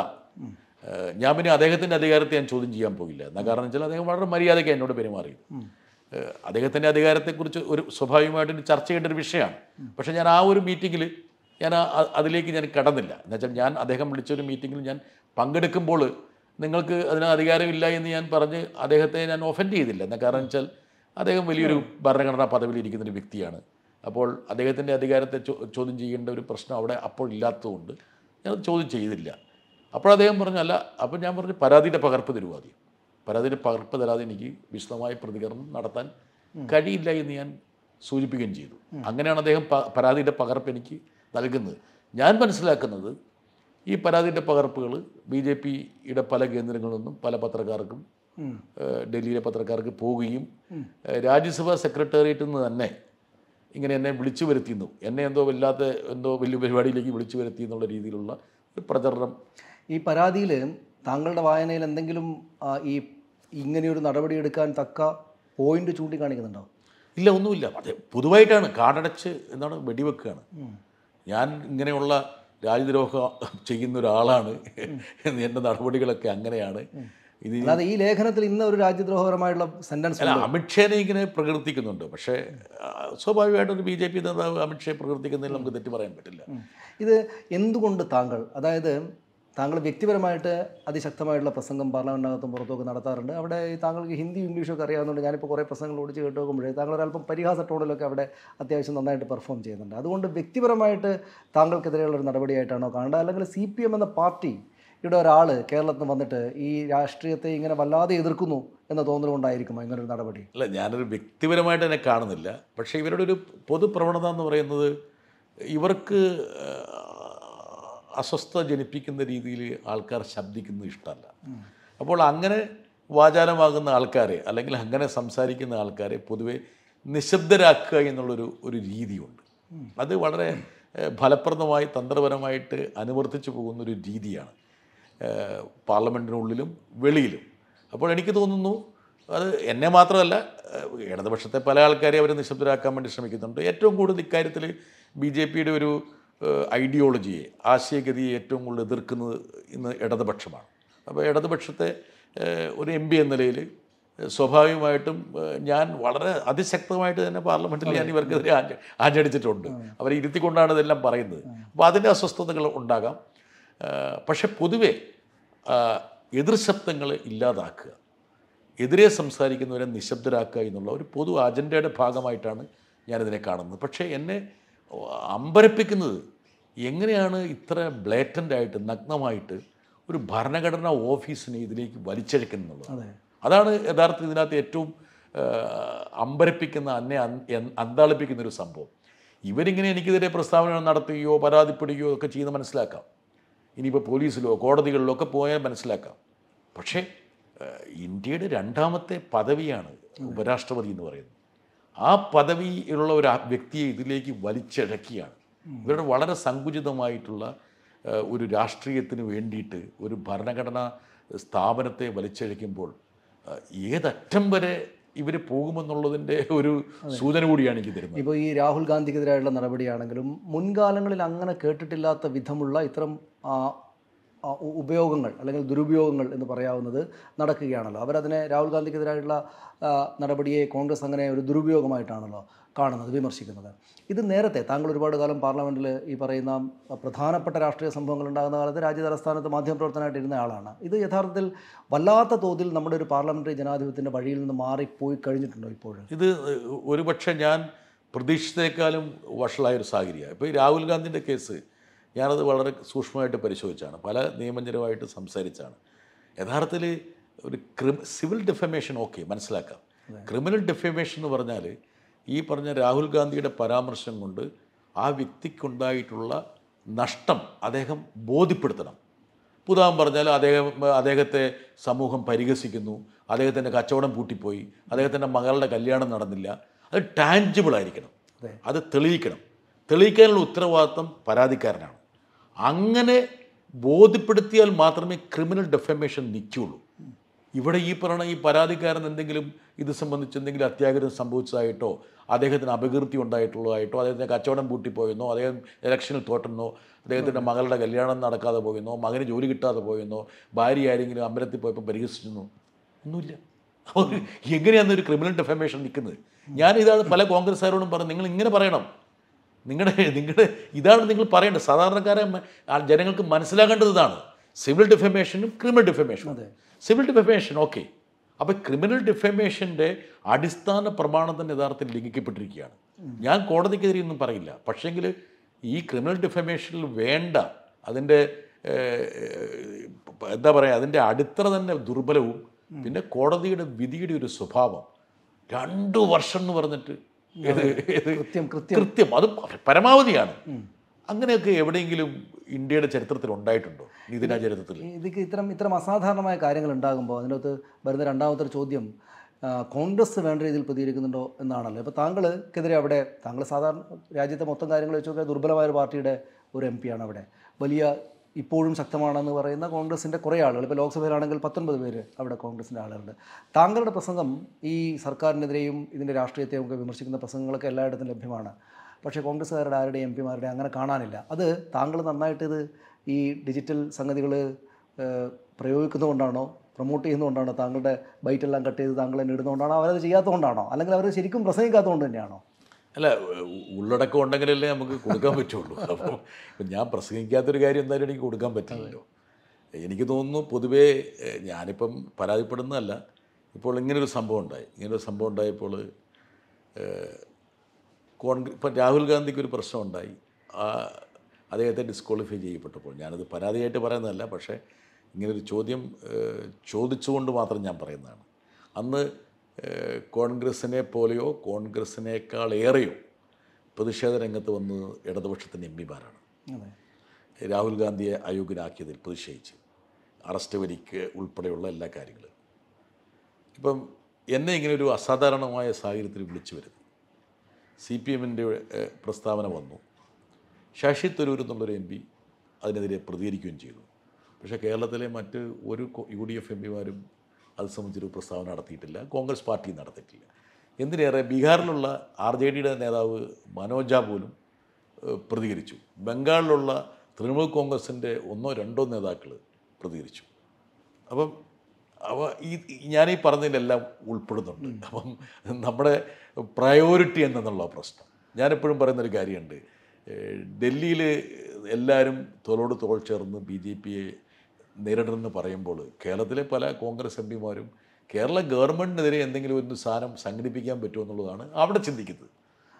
ഏഹ് ഞാൻ പിന്നെ അദ്ദേഹത്തിൻ്റെ അധികാരത്തെ ഞാൻ ചോദ്യം ചെയ്യാൻ പോകില്ല എന്നാ കാരണം വെച്ചാൽ അദ്ദേഹം വളരെ മര്യാദയ്ക്ക് എന്നോട് പെരുമാറിയത് ഏഹ് അദ്ദേഹത്തിൻ്റെ അധികാരത്തെക്കുറിച്ച് ഒരു സ്വാഭാവികമായിട്ടും ചർച്ച ചെയ്യേണ്ട ഒരു വിഷയമാണ് പക്ഷേ ഞാൻ ആ ഒരു മീറ്റിങ്ങിൽ ഞാൻ ആ- അ- അതിലേക്ക് ഞാൻ കടന്നില്ല എന്നുവെച്ചാൽ ഞാൻ അദ്ദേഹം വിളിച്ചൊരു മീറ്റിങ്ങിൽ ഞാൻ പങ്കെടുക്കുമ്പോൾ നിങ്ങൾക്ക് അതിന് അധികാരമില്ല എന്ന് ഞാൻ പറഞ്ഞ് അദ്ദേഹത്തെ ഞാൻ ഒഫൻഡ് ചെയ്തില്ല എന്നാ കാരണം വെച്ചാൽ അദ്ദേഹം വലിയൊരു ഭരണഘടനാ പദവിയിൽ ഇരിക്കുന്ന ഒരു വ്യക്തിയാണ് അപ്പോൾ അദ്ദേഹത്തിൻ്റെ അധികാരത്തെ ചോ- ചോദ്യം ചെയ്യേണ്ട ഒരു പ്രശ്നം അവിടെ അപ്പോൾ ഇല്ലാത്തതുകൊണ്ട് ഞാൻ ചോദ്യം ചെയ്തില്ല അപ്പോൾ അദ്ദേഹം പറഞ്ഞു അല്ല അപ്പോൾ ഞാൻ പറഞ്ഞു പരാതിയുടെ പകർപ്പ് തരൂ ആദ്യം പരാതിയുടെ പകർപ്പ് തരാതെ എനിക്ക് വിശദമായ പ്രതികരണം നടത്താൻ കഴിയില്ല എന്ന് ഞാൻ സൂചിപ്പിക്കുകയും ചെയ്തു അങ്ങനെയാണ് അദ്ദേഹം പ- പരാതിയുടെ പകർപ്പ് എനിക്ക് നൽകുന്നത് ഞാൻ മനസ്സിലാക്കുന്നത് ഈ പരാതിയുടെ പകർപ്പുകൾ ബി ജെ പിയുടെ പല കേന്ദ്രങ്ങളിൽ നിന്നും പല പത്രക്കാർക്കും ഏഹ്, ഡൽഹിയിലെ പത്രക്കാർക്ക് പോവുകയും ഏഹ്, രാജ്യസഭാ സെക്രട്ടേറിയറ്റിൽ നിന്ന് തന്നെ ഇങ്ങനെ എന്നെ വിളിച്ചു വരുത്തിയിരുന്നു എന്നെ എന്തോ വല്ലാത്ത എന്തോ വലിയ പരിപാടിയിലേക്ക് വിളിച്ചു വരുത്തി എന്നുള്ള രീതിയിലുള്ള ഒരു പ്രചരണം ഈ പരാതിയിൽ താങ്കളുടെ വായനയിൽ എന്തെങ്കിലും ആ, ഈ ഇങ്ങനെയൊരു നടപടി എടുക്കാൻ തക്ക പോയിന്റ് ചൂണ്ടിക്കാണിക്കുന്നുണ്ടോ ഇല്ല ഒന്നുമില്ല അതെ പൊതുവായിട്ടാണ് കാടടച്ച് എന്താണ് വെടിവെക്കുകയാണ് ഞാൻ ഇങ്ങനെയുള്ള രാജ്യദ്രോഹം ചെയ്യുന്ന ഒരാളാണ് എൻ്റെ നടപടികളൊക്കെ അങ്ങനെയാണ് ഇത് അല്ലാതെ ഈ ലേഖനത്തിൽ ഇന്ന് ഒരു രാജ്യദ്രോഹപരമായിട്ടുള്ള സെന്റൻസ് അല്ല അമിത്ഷാനെ ഇങ്ങനെ പ്രകീർത്തിക്കുന്നുണ്ട് പക്ഷേ ആ, സ്വാഭാവികമായിട്ടും ഒരു ബി ജെ പി നേതാവ് അമിത്ഷായെ പ്രകീർത്തിക്കുന്നതിൽ നമുക്ക് തെറ്റ് പറയാൻ പറ്റില്ല ഇത് എന്തുകൊണ്ട് താങ്കൾ അതായത് താങ്കൾ വ്യക്തിപരമായിട്ട് അതിശക്തമായിട്ടുള്ള പ്രസംഗം പാർലമെൻറ്റിനകത്തും പുറത്തൊക്കെ നടത്താറുണ്ട് അവിടെ ഈ താങ്കൾക്ക് ഹിന്ദി ഇംഗ്ലീഷൊക്കെ അറിയാവുന്നതുകൊണ്ട് ഞാനിപ്പോൾ കുറേ പ്രസംഗങ്ങൾ ഓടിച്ച് കേട്ട് നോക്കുമ്പോഴേ താങ്കൾ ഒരല്പം പരിഹാസ ടോണിലൊക്കെ അവിടെ അത്യാവശ്യം നന്നായിട്ട് പെർഫോം ചെയ്യുന്നുണ്ട് അതുകൊണ്ട് വ്യക്തിപരമായിട്ട് താങ്കൾക്കെതിരെയുള്ള ഒരു നടപടിയായിട്ടാണോ കാണേണ്ടത് അല്ലെങ്കിൽ സി പി എം എന്ന പാർട്ടി ഇവിടെ ഒരാൾ കേരളത്തിൽ നിന്ന് വന്നിട്ട് ഈ രാഷ്ട്രീയത്തെ ഇങ്ങനെ വല്ലാതെ എതിർക്കുന്നു എന്ന തോന്നലുകൊണ്ടായിരിക്കുമോ ഇങ്ങനൊരു നടപടി അല്ല ഞാനൊരു വ്യക്തിപരമായിട്ട് എന്നെ കാണുന്നില്ല പക്ഷേ ഇവരുടെ ഒരു പൊതു പ്രവണത എന്ന് പറയുന്നത് ഇവർക്ക് ആ, അസ്വസ്ഥത ജനിപ്പിക്കുന്ന രീതിയിൽ ആൾക്കാർ ശബ്ദിക്കുന്നത് ഇഷ്ടമല്ല അപ്പോൾ അങ്ങനെ വാചാലമാകുന്ന ആൾക്കാരെ അല്ലെങ്കിൽ അങ്ങനെ സംസാരിക്കുന്ന ആൾക്കാരെ പൊതുവെ നിശബ്ദരാക്കുക എന്നുള്ളൊരു ഒരു രീതിയുണ്ട് അത് വളരെ ഏഹ്, ഫലപ്രദമായി തന്ത്രപരമായിട്ട് അനുവർത്തിച്ചു പോകുന്ന ഒരു രീതിയാണ് ഏഹ്, പാർലമെൻറ്റിനുള്ളിലും വെളിയിലും അപ്പോൾ എനിക്ക് തോന്നുന്നു അത് എന്നെ മാത്രമല്ല ഏഹ്, ഇടതുപക്ഷത്തെ പല ആൾക്കാരെ അവർ നിശബ്ദരാക്കാൻ വേണ്ടി ശ്രമിക്കുന്നുണ്ട് ഏറ്റവും കൂടുതൽ ഇക്കാര്യത്തിൽ ബി ജെ പിയുടെ ഒരു ഏഹ്, ഐഡിയോളജിയെ ആശയഗതിയെ ഏറ്റവും കൂടുതൽ എതിർക്കുന്നത് ഇന്ന് ഇടതുപക്ഷമാണ് അപ്പോൾ ഇടതുപക്ഷത്തെ ഏഹ്, ഒരു എം പി എന്ന നിലയിൽ ഏഹ്, സ്വാഭാവികമായിട്ടും ഏഹ്, ഞാൻ വളരെ അതിശക്തമായിട്ട് തന്നെ പാർലമെൻറ്റിൽ ഞാൻ ഇവർക്കെതിരെ ആഞ്ഞ ആഞ്ഞടിച്ചിട്ടുണ്ട് അവരെ ഇരുത്തിക്കൊണ്ടാണ് ഇതെല്ലാം പറയുന്നത് അപ്പോൾ അതിൻ്റെ അസ്വസ്ഥതകൾ ഉണ്ടാകാം ഏഹ്, പക്ഷെ പൊതുവെ ആഹ്, എതിർ ശബ്ദങ്ങൾ ഇല്ലാതാക്കുക എതിരെ സംസാരിക്കുന്നവരെ നിശബ്ദരാക്കുക എന്നുള്ള ഒരു പൊതു അജണ്ടയുടെ ഭാഗമായിട്ടാണ് ഞാനിതിനെ കാണുന്നത് പക്ഷേ എന്നെ അമ്പരപ്പിക്കുന്നത് എങ്ങനെയാണ് ഇത്ര ബ്ലേറ്റൻ്റ് ആയിട്ട് നഗ്നമായിട്ട് ഒരു ഭരണഘടനാ ഓഫീസിനെ ഇതിലേക്ക് വലിച്ചഴക്കുന്നുള്ളത് അതെ അതാണ് യഥാർത്ഥത്തിൽ ഇതിനകത്ത് ഏറ്റവും അമ്പരപ്പിക്കുന്ന എന്നെ അൻ- എൻ- അന്താളിപ്പിക്കുന്ന ഒരു സംഭവം ഇവരിങ്ങനെ എനിക്കെതിരെ പ്രസ്താവന നടത്തുകയോ പരാതിപ്പെടുകയോ ഒക്കെ ചെയ്യുന്ന മനസ്സിലാക്കാം ഇനിയിപ്പോൾ പോലീസിലോ കോടതികളിലോ ഒക്കെ പോയാൽ മനസ്സിലാക്കാം പക്ഷേ ഏഹ്, ഇന്ത്യയുടെ രണ്ടാമത്തെ പദവിയാണ് ഉപരാഷ്ട്രപതി എന്ന് പറയുന്നത് ആ പദവിയുള്ള ഒരു ആ- വ്യക്തിയെ ഇതിലേക്ക് വലിച്ചിഴക്കിയാണ് ഇവരുടെ വളരെ സങ്കുചിതമായിട്ടുള്ള ഏഹ്, ഒരു രാഷ്ട്രീയത്തിന് വേണ്ടിയിട്ട് ഒരു ഭരണഘടനാ സ്ഥാപനത്തെ വലിച്ചിഴക്കുമ്പോൾ ഏഹ്, ഏതറ്റം വരെ ഇവർ പോകുമെന്നുള്ളതിൻ്റെ ഒരു സൂചന കൂടിയാണ് എനിക്ക് തരുന്നത് ഇപ്പോൾ ഈ രാഹുൽ ഗാന്ധിക്കെതിരായുള്ള നടപടിയാണെങ്കിലും മുൻകാലങ്ങളിൽ അങ്ങനെ കേട്ടിട്ടില്ലാത്ത വിധമുള്ള ഇത്തരം ആ, ആ, ഉ- ഉപയോഗങ്ങൾ അല്ലെങ്കിൽ ദുരുപയോഗങ്ങൾ എന്ന് പറയാവുന്നത് നടക്കുകയാണല്ലോ അവരതിനെ രാഹുൽ ഗാന്ധിക്കെതിരായിട്ടുള്ള ആ, നടപടിയെ കോൺഗ്രസ് അങ്ങനെ ഒരു ദുരുപയോഗമായിട്ടാണല്ലോ കാണുന്നത് വിമർശിക്കുന്നത് ഇത് നേരത്തെ താങ്കൾ ഒരുപാട് കാലം പാർലമെൻറ്റിൽ ഈ പറയുന്ന പ്രധാനപ്പെട്ട രാഷ്ട്രീയ സംഭവങ്ങൾ ഉണ്ടാകുന്ന കാലത്ത് രാജ്യതലസ്ഥാനത്ത് മാധ്യമപ്രവർത്തനമായിട്ട് ഇരുന്ന ആളാണ് ഇത് യഥാർത്ഥത്തിൽ വല്ലാത്ത തോതിൽ നമ്മുടെ ഒരു പാർലമെൻ്ററി ജനാധിപത്യത്തിൻ്റെ വഴിയിൽ നിന്ന് മാറിപ്പോയി കഴിഞ്ഞിട്ടുണ്ടോ ഇപ്പോഴും ഇത് ഒരുപക്ഷെ ഞാൻ പ്രതീക്ഷിച്ചതേക്കാളും വഷളായ ഒരു സാഹചര്യമാണ് ഇപ്പോൾ ഈ രാഹുൽ ഗാന്ധിൻ്റെ കേസ് ഞാനത് വളരെ സൂക്ഷ്മമായിട്ട് പരിശോധിച്ചാണ് പല നിയമജ്ഞരുമായിട്ട് സംസാരിച്ചാണ് യഥാർത്ഥത്തിൽ ഒരു ക്രി സിവിൽ ഡിഫമേഷൻ ഓക്കെ മനസ്സിലാക്കാം ക്രിമിനൽ ഡിഫമേഷൻ എന്ന് പറഞ്ഞാൽ ഈ പറഞ്ഞ രാഹുൽ ഗാന്ധിയുടെ പരാമർശം കൊണ്ട് ആ വ്യക്തിക്കുണ്ടായിട്ടുള്ള നഷ്ടം അദ്ദേഹം ബോധ്യപ്പെടുത്തണം ഉദാഹരണം പറഞ്ഞാൽ അദ്ദേഹം അദ്ദേഹത്തെ സമൂഹം പരിഹസിക്കുന്നു അദ്ദേഹത്തിൻ്റെ കച്ചവടം പൂട്ടിപ്പോയി അദ്ദേഹത്തിൻ്റെ മകളുടെ കല്യാണം നടന്നില്ല അത് ടാഞ്ചിബിൾ ആയിരിക്കണം അതെ. അത് തെളിയിക്കണം തെളിയിക്കാനുള്ള ഉത്തരവാദിത്വം പരാതിക്കാരനാണ് അങ്ങനെ ബോധ്യപ്പെടുത്തിയാൽ മാത്രമേ ക്രിമിനൽ ഡെഫമേഷൻ നിൽക്കുകയുള്ളൂ ഇവിടെ ഈ പറയുന്ന ഈ പരാതിക്കാരൻ എന്തെങ്കിലും ഇത് സംബന്ധിച്ച് എന്തെങ്കിലും അത്യാഗ്രഹം സംഭവിച്ചതായിട്ടോ അദ്ദേഹത്തിന് അപകീർത്തി ഉണ്ടായിട്ടുള്ളതായിട്ടോ അദ്ദേഹത്തിൻ്റെ കച്ചവടം പൂട്ടിപ്പോയെന്നോ അദ്ദേഹം ഇലക്ഷനിൽ തോറ്റെന്നോ അദ്ദേഹത്തിൻ്റെ മകളുടെ കല്യാണം നടക്കാതെ പോയെന്നോ മകന് ജോലി കിട്ടാതെ പോയെന്നോ ഭാര്യ ആരെങ്കിലും അമ്പലത്തിൽ പോയപ്പോൾ പരിഹസിച്ചെന്നോ ഒന്നുമില്ല അപ്പോൾ എങ്ങനെയാണ് ഒരു ക്രിമിനൽ ഡെഫമേഷൻ നിൽക്കുന്നത് ഞാൻ ഇതാണ് പല കോൺഗ്രസ്സുകാരോടും പറഞ്ഞു നിങ്ങൾ ഇങ്ങനെ പറയണം നിങ്ങളുടെ നിങ്ങളുടെ ഇതാണ് നിങ്ങൾ പറയേണ്ടത് സാധാരണക്കാരെ മ- ആ ജനങ്ങൾക്ക് മനസ്സിലാക്കേണ്ടത് ഇതാണ് സിവിൽ ഡിഫമേഷനും ക്രിമിനൽ ഡിഫമേഷനും സിവിൽ ഡിഫമേഷൻ ഓക്കെ അപ്പോൾ ക്രിമിനൽ ഡിഫമേഷൻ്റെ അടിസ്ഥാന പ്രമാണം തന്നെ യഥാർത്ഥത്തിൽ ലംഘിക്കപ്പെട്ടിരിക്കുകയാണ് ഞാൻ കോടതിക്കെതിരെ ഒന്നും പറയില്ല പക്ഷേങ്കിൽ ഈ ക്രിമിനൽ ഡിഫമേഷനിൽ വേണ്ട അതിൻ്റെ ഏഹ്, എന്താ പറയുക അതിൻ്റെ അടിത്തറ തന്നെ ദുർബലവും പിന്നെ കോടതിയുടെ വിധിയുടെ ഒരു സ്വഭാവം രണ്ടു വർഷം എന്ന് പറഞ്ഞിട്ട് ഇത് ഇത് കൃത്യം കൃത്യം കൃത്യം അത് പരമാവധിയാണ് അങ്ങനെയൊക്കെ എവിടെയെങ്കിലും ഇന്ത്യയുടെ ചരിത്രത്തിൽ ഉണ്ടായിട്ടുണ്ടോ നീതിന്യായ ചരിത്രത്തിൽ ഇതിക്ക് ഇത്തരം ഇത്തരം അസാധാരണമായ കാര്യങ്ങൾ ഉണ്ടാകുമ്പോൾ അതിനകത്ത് വരുന്ന രണ്ടാമത്തെ ഒരു ചോദ്യം ആ, കോൺഗ്രസ് വേണ്ട രീതിയിൽ പ്രതികരിക്കുന്നുണ്ടോ എന്നാണല്ലോ ഇപ്പോൾ താങ്കൾക്കെതിരെ അവിടെ താങ്കൾ സാധാരണ രാജ്യത്തെ മൊത്തം കാര്യങ്ങൾ വെച്ച് നോക്കിയാൽ ദുർബലമായ ഒരു പാർട്ടിയുടെ ഒരു എം പിയാണ് അവിടെ വലിയ ഇപ്പോഴും ശക്തമാണെന്ന് പറയുന്ന കോൺഗ്രസിൻ്റെ കുറേ ആളുകൾ ഇപ്പോൾ ലോക്സഭയിലാണെങ്കിൽ പത്തൊൻപത് പേര് അവിടെ കോൺഗ്രസിൻ്റെ ആളുകളുണ്ട് താങ്കളുടെ പ്രസംഗം ഈ സർക്കാരിനെതിരെയും ഇതിൻ്റെ രാഷ്ട്രീയത്തെയും ഒക്കെ വിമർശിക്കുന്ന പ്രസംഗങ്ങളൊക്കെ എല്ലായിടത്തും ലഭ്യമാണ് പക്ഷേ കോൺഗ്രസ്സുകാരുടെ ആരുടെ എം പിമാരുടെ അങ്ങനെ കാണാനില്ല അത് താങ്കൾ നന്നായിട്ട് ഇത് ഈ ഡിജിറ്റൽ സംഗതികൾ പ്രയോഗിക്കുന്നതുകൊണ്ടാണോ പ്രൊമോട്ട് ചെയ്യുന്നതുകൊണ്ടാണോ താങ്കളുടെ ബൈറ്റെല്ലാം കട്ട് ചെയ്ത് താങ്കൾ തന്നെ ഇടുന്നതുകൊണ്ടാണോ അവരത് ചെയ്യാത്തതുകൊണ്ടാണോ അല്ലെങ്കിൽ അവർ ശരിക്കും പ്രസംഗിക്കാത്തതുകൊണ്ട് തന്നെയാണോ അല്ല ഉ- ഉള്ളടക്കം ഉണ്ടെങ്കിലല്ലേ നമുക്ക് കൊടുക്കാൻ പറ്റുള്ളൂ അപ്പം ഇപ്പം ഞാൻ പ്രസംഗിക്കാത്തൊരു കാര്യം എന്തായാലും എനിക്ക് കൊടുക്കാൻ പറ്റില്ലല്ലോ എനിക്ക് തോന്നുന്നു പൊതുവേ ഏഹ്, ഞാനിപ്പം പരാതിപ്പെടുന്നതല്ല ഇപ്പോൾ ഇങ്ങനൊരു സംഭവം ഉണ്ടായി ഇങ്ങനൊരു സംഭവം ഉണ്ടായപ്പോൾ കോൺഗ്രസ് ഇപ്പം രാഹുൽ ഗാന്ധിക്ക് ഒരു പ്രശ്നം ഉണ്ടായി ആ അദ്ദേഹത്തെ ഡിസ്ക്വാളിഫൈ ചെയ്യപ്പെട്ടപ്പോൾ ഞാനത് പരാതിയായിട്ട് പറയുന്നതല്ല പക്ഷേ ഇങ്ങനൊരു ചോദ്യം ഏഹ്, ചോദിച്ചുകൊണ്ട് മാത്രം ഞാൻ പറയുന്നതാണ് അന്ന് ഏഹ്, കോൺഗ്രസിനെ പോലെയോ കോൺഗ്രസിനേക്കാൾ ഏറെയോ പ്രതിഷേധ രംഗത്ത് വന്ന് ഇടതുപക്ഷത്തിൻ്റെ എം പിമാരാണ് അതെ രാഹുൽ ഗാന്ധിയെ അയോഗ്യനാക്കിയതിൽ പ്രതിഷേധിച്ച് അറസ്റ്റ് വരിക്ക് ഉൾപ്പെടെയുള്ള എല്ലാ കാര്യങ്ങളും ഇപ്പം എന്നെ ഇങ്ങനെ ഒരു അസാധാരണമായ സാഹചര്യത്തിൽ വിളിച്ചു വരുന്നു സി പി എമ്മിൻ്റെ പ്രസ്താവന വന്നു ശശി തരൂർ എന്നുള്ളൊരു എം പി അതിനെതിരെ പ്രതികരിക്കുകയും ചെയ്തു പക്ഷേ കേരളത്തിലെ മറ്റ് ഒരു യു ഡി എഫ് എം പിമാരും അത് സംബന്ധിച്ചൊരു പ്രസ്താവന നടത്തിയിട്ടില്ല കോൺഗ്രസ് പാർട്ടി നടത്തിയിട്ടില്ല എന്തിനേറെ ബീഹാറിലുള്ള ആർ ജെ ഡിയുടെ നേതാവ് മനോജ പോലും ഏഹ്, പ്രതികരിച്ചു ബംഗാളിലുള്ള തൃണമൂൽ കോൺഗ്രസിൻ്റെ ഒന്നോ രണ്ടോ നേതാക്കൾ പ്രതികരിച്ചു അപ്പം അവ ഈ ഈ- ഞാനീ പറഞ്ഞതിലെല്ലാം ഉൾപ്പെടുന്നുണ്ട് അപ്പം നമ്മുടെ പ്രയോറിറ്റി എന്നുള്ള പ്രശ്നം ഞാനെപ്പോഴും പറയുന്നൊരു കാര്യമുണ്ട് ഡൽഹിയിൽ എല്ലാവരും തോളോട് തോൾ ചേർന്ന് ബി ജെ പിയെ നേരിടണമെന്ന് പറയുമ്പോൾ കേരളത്തിലെ പല കോൺഗ്രസ് എം പിമാരും കേരള ഗവൺമെൻറ്റിനെതിരെ എന്തെങ്കിലും ഒരു സാധനം സംഘടിപ്പിക്കാൻ പറ്റുമോ എന്നുള്ളതാണ് അവിടെ ചിന്തിക്കുന്നത്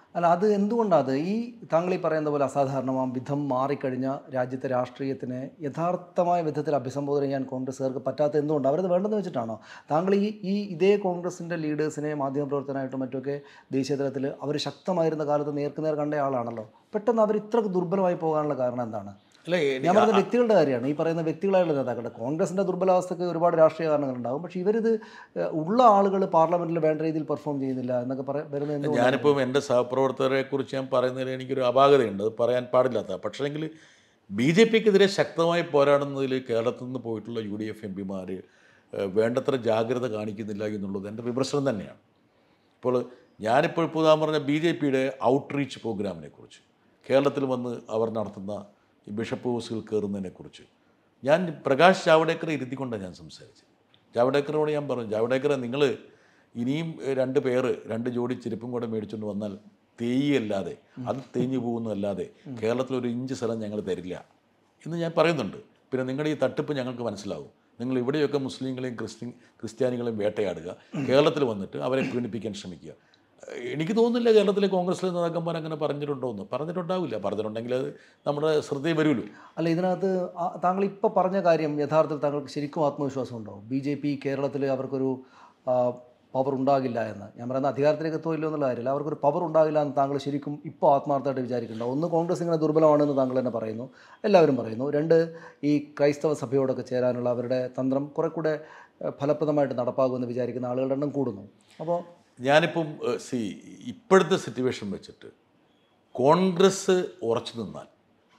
അല്ല അത് എന്തുകൊണ്ടാണ് അത് ഈ താങ്കൾ ഈ പറയുന്ന പോലെ അസാധാരണമാം വിധം മാറിക്കഴിഞ്ഞ രാജ്യത്തെ രാഷ്ട്രീയത്തിനെ യഥാർത്ഥമായ വിധത്തിൽ അഭിസംബോധന ചെയ്യാൻ കോൺഗ്രസ്സുകാർക്ക് പറ്റാത്ത എന്തുകൊണ്ട് അവരത് വേണ്ടെന്ന് വെച്ചിട്ടാണോ താങ്കൾ ഈ ഈ ഇതേ കോൺഗ്രസിൻ്റെ ലീഡേഴ്സിനെ മാധ്യമപ്രവർത്തനമായിട്ടും മറ്റുമൊക്കെ ദേശീയ തലത്തിൽ അവർ ശക്തമായിരുന്ന കാലത്ത് നേർക്കുനേർ കണ്ട ആളാണല്ലോ പെട്ടെന്ന് അവർ ഇത്രക്ക് ദുർബലമായി പോകാനുള്ള കാരണം എന്താണ് അല്ല ഞാൻ പറയുന്ന വ്യക്തികളുടെ കാര്യമാണ് ഈ പറയുന്ന വ്യക്തികളായുള്ള നേതാക്കളുടെ കോൺഗ്രസിൻ്റെ ദുർബലാവസ്ഥയ്ക്ക് ഒരുപാട് രാഷ്ട്രീയ കാരണങ്ങളുണ്ടാകും പക്ഷേ ഇവരിത് ഏഹ്, ഉള്ള ആളുകൾ പാർലമെന്റിൽ വേണ്ട രീതിയിൽ പെർഫോം ചെയ്യുന്നില്ല എന്നൊക്കെ പറ വരുന്നത് എന്തുകൊണ്ടാണ്? ഞാനിപ്പം എൻ്റെ സഹപ്രവർത്തകരെ കുറിച്ച് ഞാൻ പറയുന്നതിൽ എനിക്കൊരു അപാകതയുണ്ട് അത് പറയാൻ പാടില്ലാത്ത പക്ഷേങ്കിൽ ബി ജെ പിക്കെതിരെ ശക്തമായി പോരാടുന്നതിൽ കേരളത്തിൽ നിന്ന് പോയിട്ടുള്ള യു ഡി എഫ് എം പിമാർ വേണ്ടത്ര ജാഗ്രത കാണിക്കുന്നില്ല എന്നുള്ളത് എൻ്റെ വിമർശനം തന്നെയാണ് ഇപ്പോൾ ഞാനിപ്പോൾ ഇപ്പോൾ ഉദാഹരണം പറഞ്ഞ ബി ജെ പിയുടെ ഔട്ട്റീച്ച് പ്രോഗ്രാമിനെ കുറിച്ച് കേരളത്തിൽ വന്ന് അവർ നടത്തുന്ന ഈ ബിഷപ്പ് ഹൗസുകൾ കയറുന്നതിനെക്കുറിച്ച് ഞാൻ പ്രകാശ് ജാവ്ഡേക്കറെ ഇരുത്തിക്കൊണ്ടാണ് ഞാൻ സംസാരിച്ചത് ജാവ്ഡേക്കറോട് ഞാൻ പറഞ്ഞു ജാവ്ഡേക്കറെ നിങ്ങൾ ഇനിയും ഏഹ്, രണ്ട് പേര് രണ്ട് ജോഡി ചെരുപ്പും കൂടെ മേടിച്ചുകൊണ്ട് വന്നാൽ തേയല്ലാതെ അത് തേഞ്ഞു പോകുന്നതല്ലാതെ കേരളത്തിൽ ഒരു ഇഞ്ച് സ്ഥലം ഞങ്ങൾ തരില്ല എന്ന് ഞാൻ പറയുന്നുണ്ട് പിന്നെ നിങ്ങളുടെ ഈ തട്ടിപ്പ് ഞങ്ങൾക്ക് മനസ്സിലാവും നിങ്ങൾ ഇവിടെയൊക്കെ മുസ്ലിങ്ങളെയും ക്രിസ്ത്യൻ ക്രിസ്ത്യാനികളെയും വേട്ടയാടുക കേരളത്തിൽ വന്നിട്ട് അവരെ പീഡിപ്പിക്കാൻ ശ്രമിക്കുക ഏഹ് എനിക്ക് തോന്നുന്നില്ല കേരളത്തിലെ കോൺഗ്രസിലെ നേതാക്കന്മാർ അങ്ങനെ പറഞ്ഞിട്ടുണ്ടോ എന്ന് പറഞ്ഞിട്ടുണ്ടാവില്ല പറഞ്ഞിട്ടുണ്ടെങ്കിൽ അത് നമ്മുടെ ശ്രദ്ധയിൽ വരുമല്ലോ അല്ല ഇതിനകത്ത് ആ- താങ്കൾ ഇപ്പോൾ പറഞ്ഞ കാര്യം യഥാർത്ഥത്തിൽ താങ്കൾക്ക് ശരിക്കും ആത്മവിശ്വാസമുണ്ടോ ബി ജെ പി കേരളത്തിൽ അവർക്കൊരു പവർ ഉണ്ടാകില്ല എന്ന് ഞാൻ പറയുന്ന അധികാരത്തിലേക്ക് എത്തുമല്ലോ എന്നുള്ള കാര്യമില്ല അവർക്കൊരു പവർ ഉണ്ടാകില്ല എന്ന് താങ്കൾ ശരിക്കും ഇപ്പോൾ ആത്മാർത്ഥമായിട്ട് വിചാരിക്കുന്നുണ്ടോ ഒന്ന് കോൺഗ്രസ് ഇങ്ങനെ ദുർബലമാണെന്ന് താങ്കൾ തന്നെ പറയുന്നു എല്ലാവരും പറയുന്നു രണ്ട് ഈ ക്രൈസ്തവ സഭയോടൊക്കെ ചേരാനുള്ള അവരുടെ തന്ത്രം കുറെ കൂടെ ഏഹ്, ഫലപ്രദമായിട്ട് നടപ്പാകുമെന്ന് വിചാരിക്കുന്ന ആളുകളുടെ എണ്ണം കൂടുന്നു അപ്പോൾ ഞാനിപ്പം സി ഇപ്പോഴത്തെ സിറ്റുവേഷൻ വെച്ചിട്ട് കോൺഗ്രസ് ഉറച്ചു നിന്നാൽ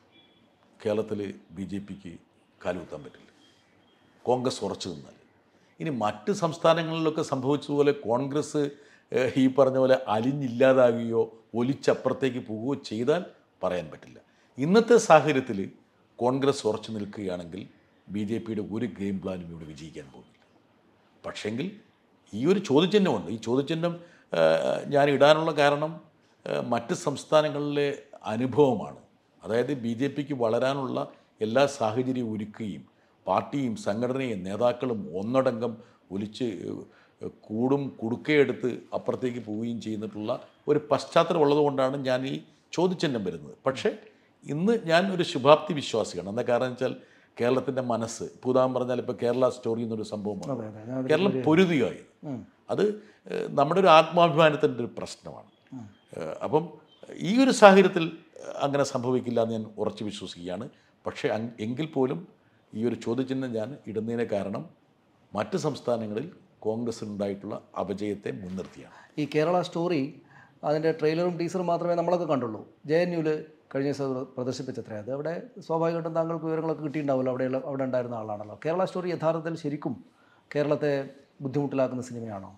കേരളത്തിൽ ബി ജെ പിക്ക് കാലുകുത്താൻ പറ്റില്ല കോൺഗ്രസ് ഉറച്ചു നിന്നാൽ ഇനി മറ്റ് സംസ്ഥാനങ്ങളിലൊക്കെ സംഭവിച്ചതുപോലെ കോൺഗ്രസ് ഏഹ്, ഈ പറഞ്ഞ പോലെ അലിഞ്ഞില്ലാതാകുകയോ ഒലിച്ചപ്പുറത്തേക്ക് പോവുകയോ ചെയ്താൽ പറയാൻ പറ്റില്ല ഇന്നത്തെ സാഹചര്യത്തിൽ കോൺഗ്രസ് ഉറച്ചു നിൽക്കുകയാണെങ്കിൽ ബി ജെ പിയുടെ ഒരു ഗെയിം പ്ലാനും ഇവിടെ വിജയിക്കാൻ പോകുന്നില്ല പക്ഷെങ്കിൽ ഈ ഒരു ചോദ്യചിഹ്നമുണ്ട് ഈ ചോദ്യചിഹ്നം ആ, ഞാൻ ഇടാനുള്ള കാരണം ആ, മറ്റ് സംസ്ഥാനങ്ങളിലെ അനുഭവമാണ് അതായത് ബി ജെ പിക്ക് വളരാനുള്ള എല്ലാ സാഹചര്യവും ഒരുക്കുകയും പാർട്ടിയും സംഘടനയും നേതാക്കളും ഒന്നടങ്കം ഒലിച്ച് ഏഹ്, കൂടും കുടുക്കയെടുത്ത് അപ്പുറത്തേക്ക് പോവുകയും ചെയ്യുന്നിട്ടുള്ള ഒരു പശ്ചാത്തലം ഉള്ളതുകൊണ്ടാണ് ഞാൻ ഈ ചോദ്യചിഹ്നം വരുന്നത് പക്ഷേ ഇന്ന് ഞാൻ ഒരു ശുഭാപ്തി വിശ്വാസിയാണ് എന്താ കാരണം വെച്ചാൽ കേരളത്തിൻ്റെ മനസ്സ് ഇപ്പോൾ ഉദാഹരണം പറഞ്ഞാൽ ഇപ്പോൾ കേരള സ്റ്റോറി എന്നൊരു സംഭവം വന്നു. അതെ, ഞാൻ കേരളം പൊരുതിയായി അത് ഏഹ്, നമ്മുടെ ഒരു ആത്മാഭിമാനത്തിൻ്റെ ഒരു പ്രശ്നമാണ് ഏഹ്, അപ്പം ഈ ഒരു സാഹചര്യത്തിൽ ഏഹ്, അങ്ങനെ സംഭവിക്കില്ല എന്ന് ഞാൻ ഉറച്ചു വിശ്വസിക്കുകയാണ് പക്ഷേ അങ്- എങ്കിൽ പോലും ഈ ഒരു ചോദ്യചിഹ്നം ഞാൻ ഇടുന്നതിന് കാരണം മറ്റ് സംസ്ഥാനങ്ങളിൽ കോൺഗ്രസിനുണ്ടായിട്ടുള്ള അപജയത്തെ മുൻനിർത്തിയാണ് ഈ കേരള സ്റ്റോറി അതിൻ്റെ ട്രെയിലറും ടീസറും മാത്രമേ നമ്മളൊക്കെ കണ്ടുള്ളൂ ജെ എൻ യുവിൽ കഴിഞ്ഞ ദിവസം അത് പ്രദർശിപ്പിച്ചത്രേ അത് അവിടെ സ്വാഭാവികമായിട്ടും താങ്കൾക്ക് വിവരങ്ങളൊക്കെ കിട്ടിയിട്ടുണ്ടാവുമല്ലോ അവിടെയുള്ള അവിടെ ഉണ്ടായിരുന്ന ആളാണല്ലോ കേരള സ്റ്റോറി യഥാർത്ഥത്തിൽ ശരിക്കും കേരളത്തെ ബുദ്ധിമുട്ടിലാക്കുന്ന സിനിമയാണോ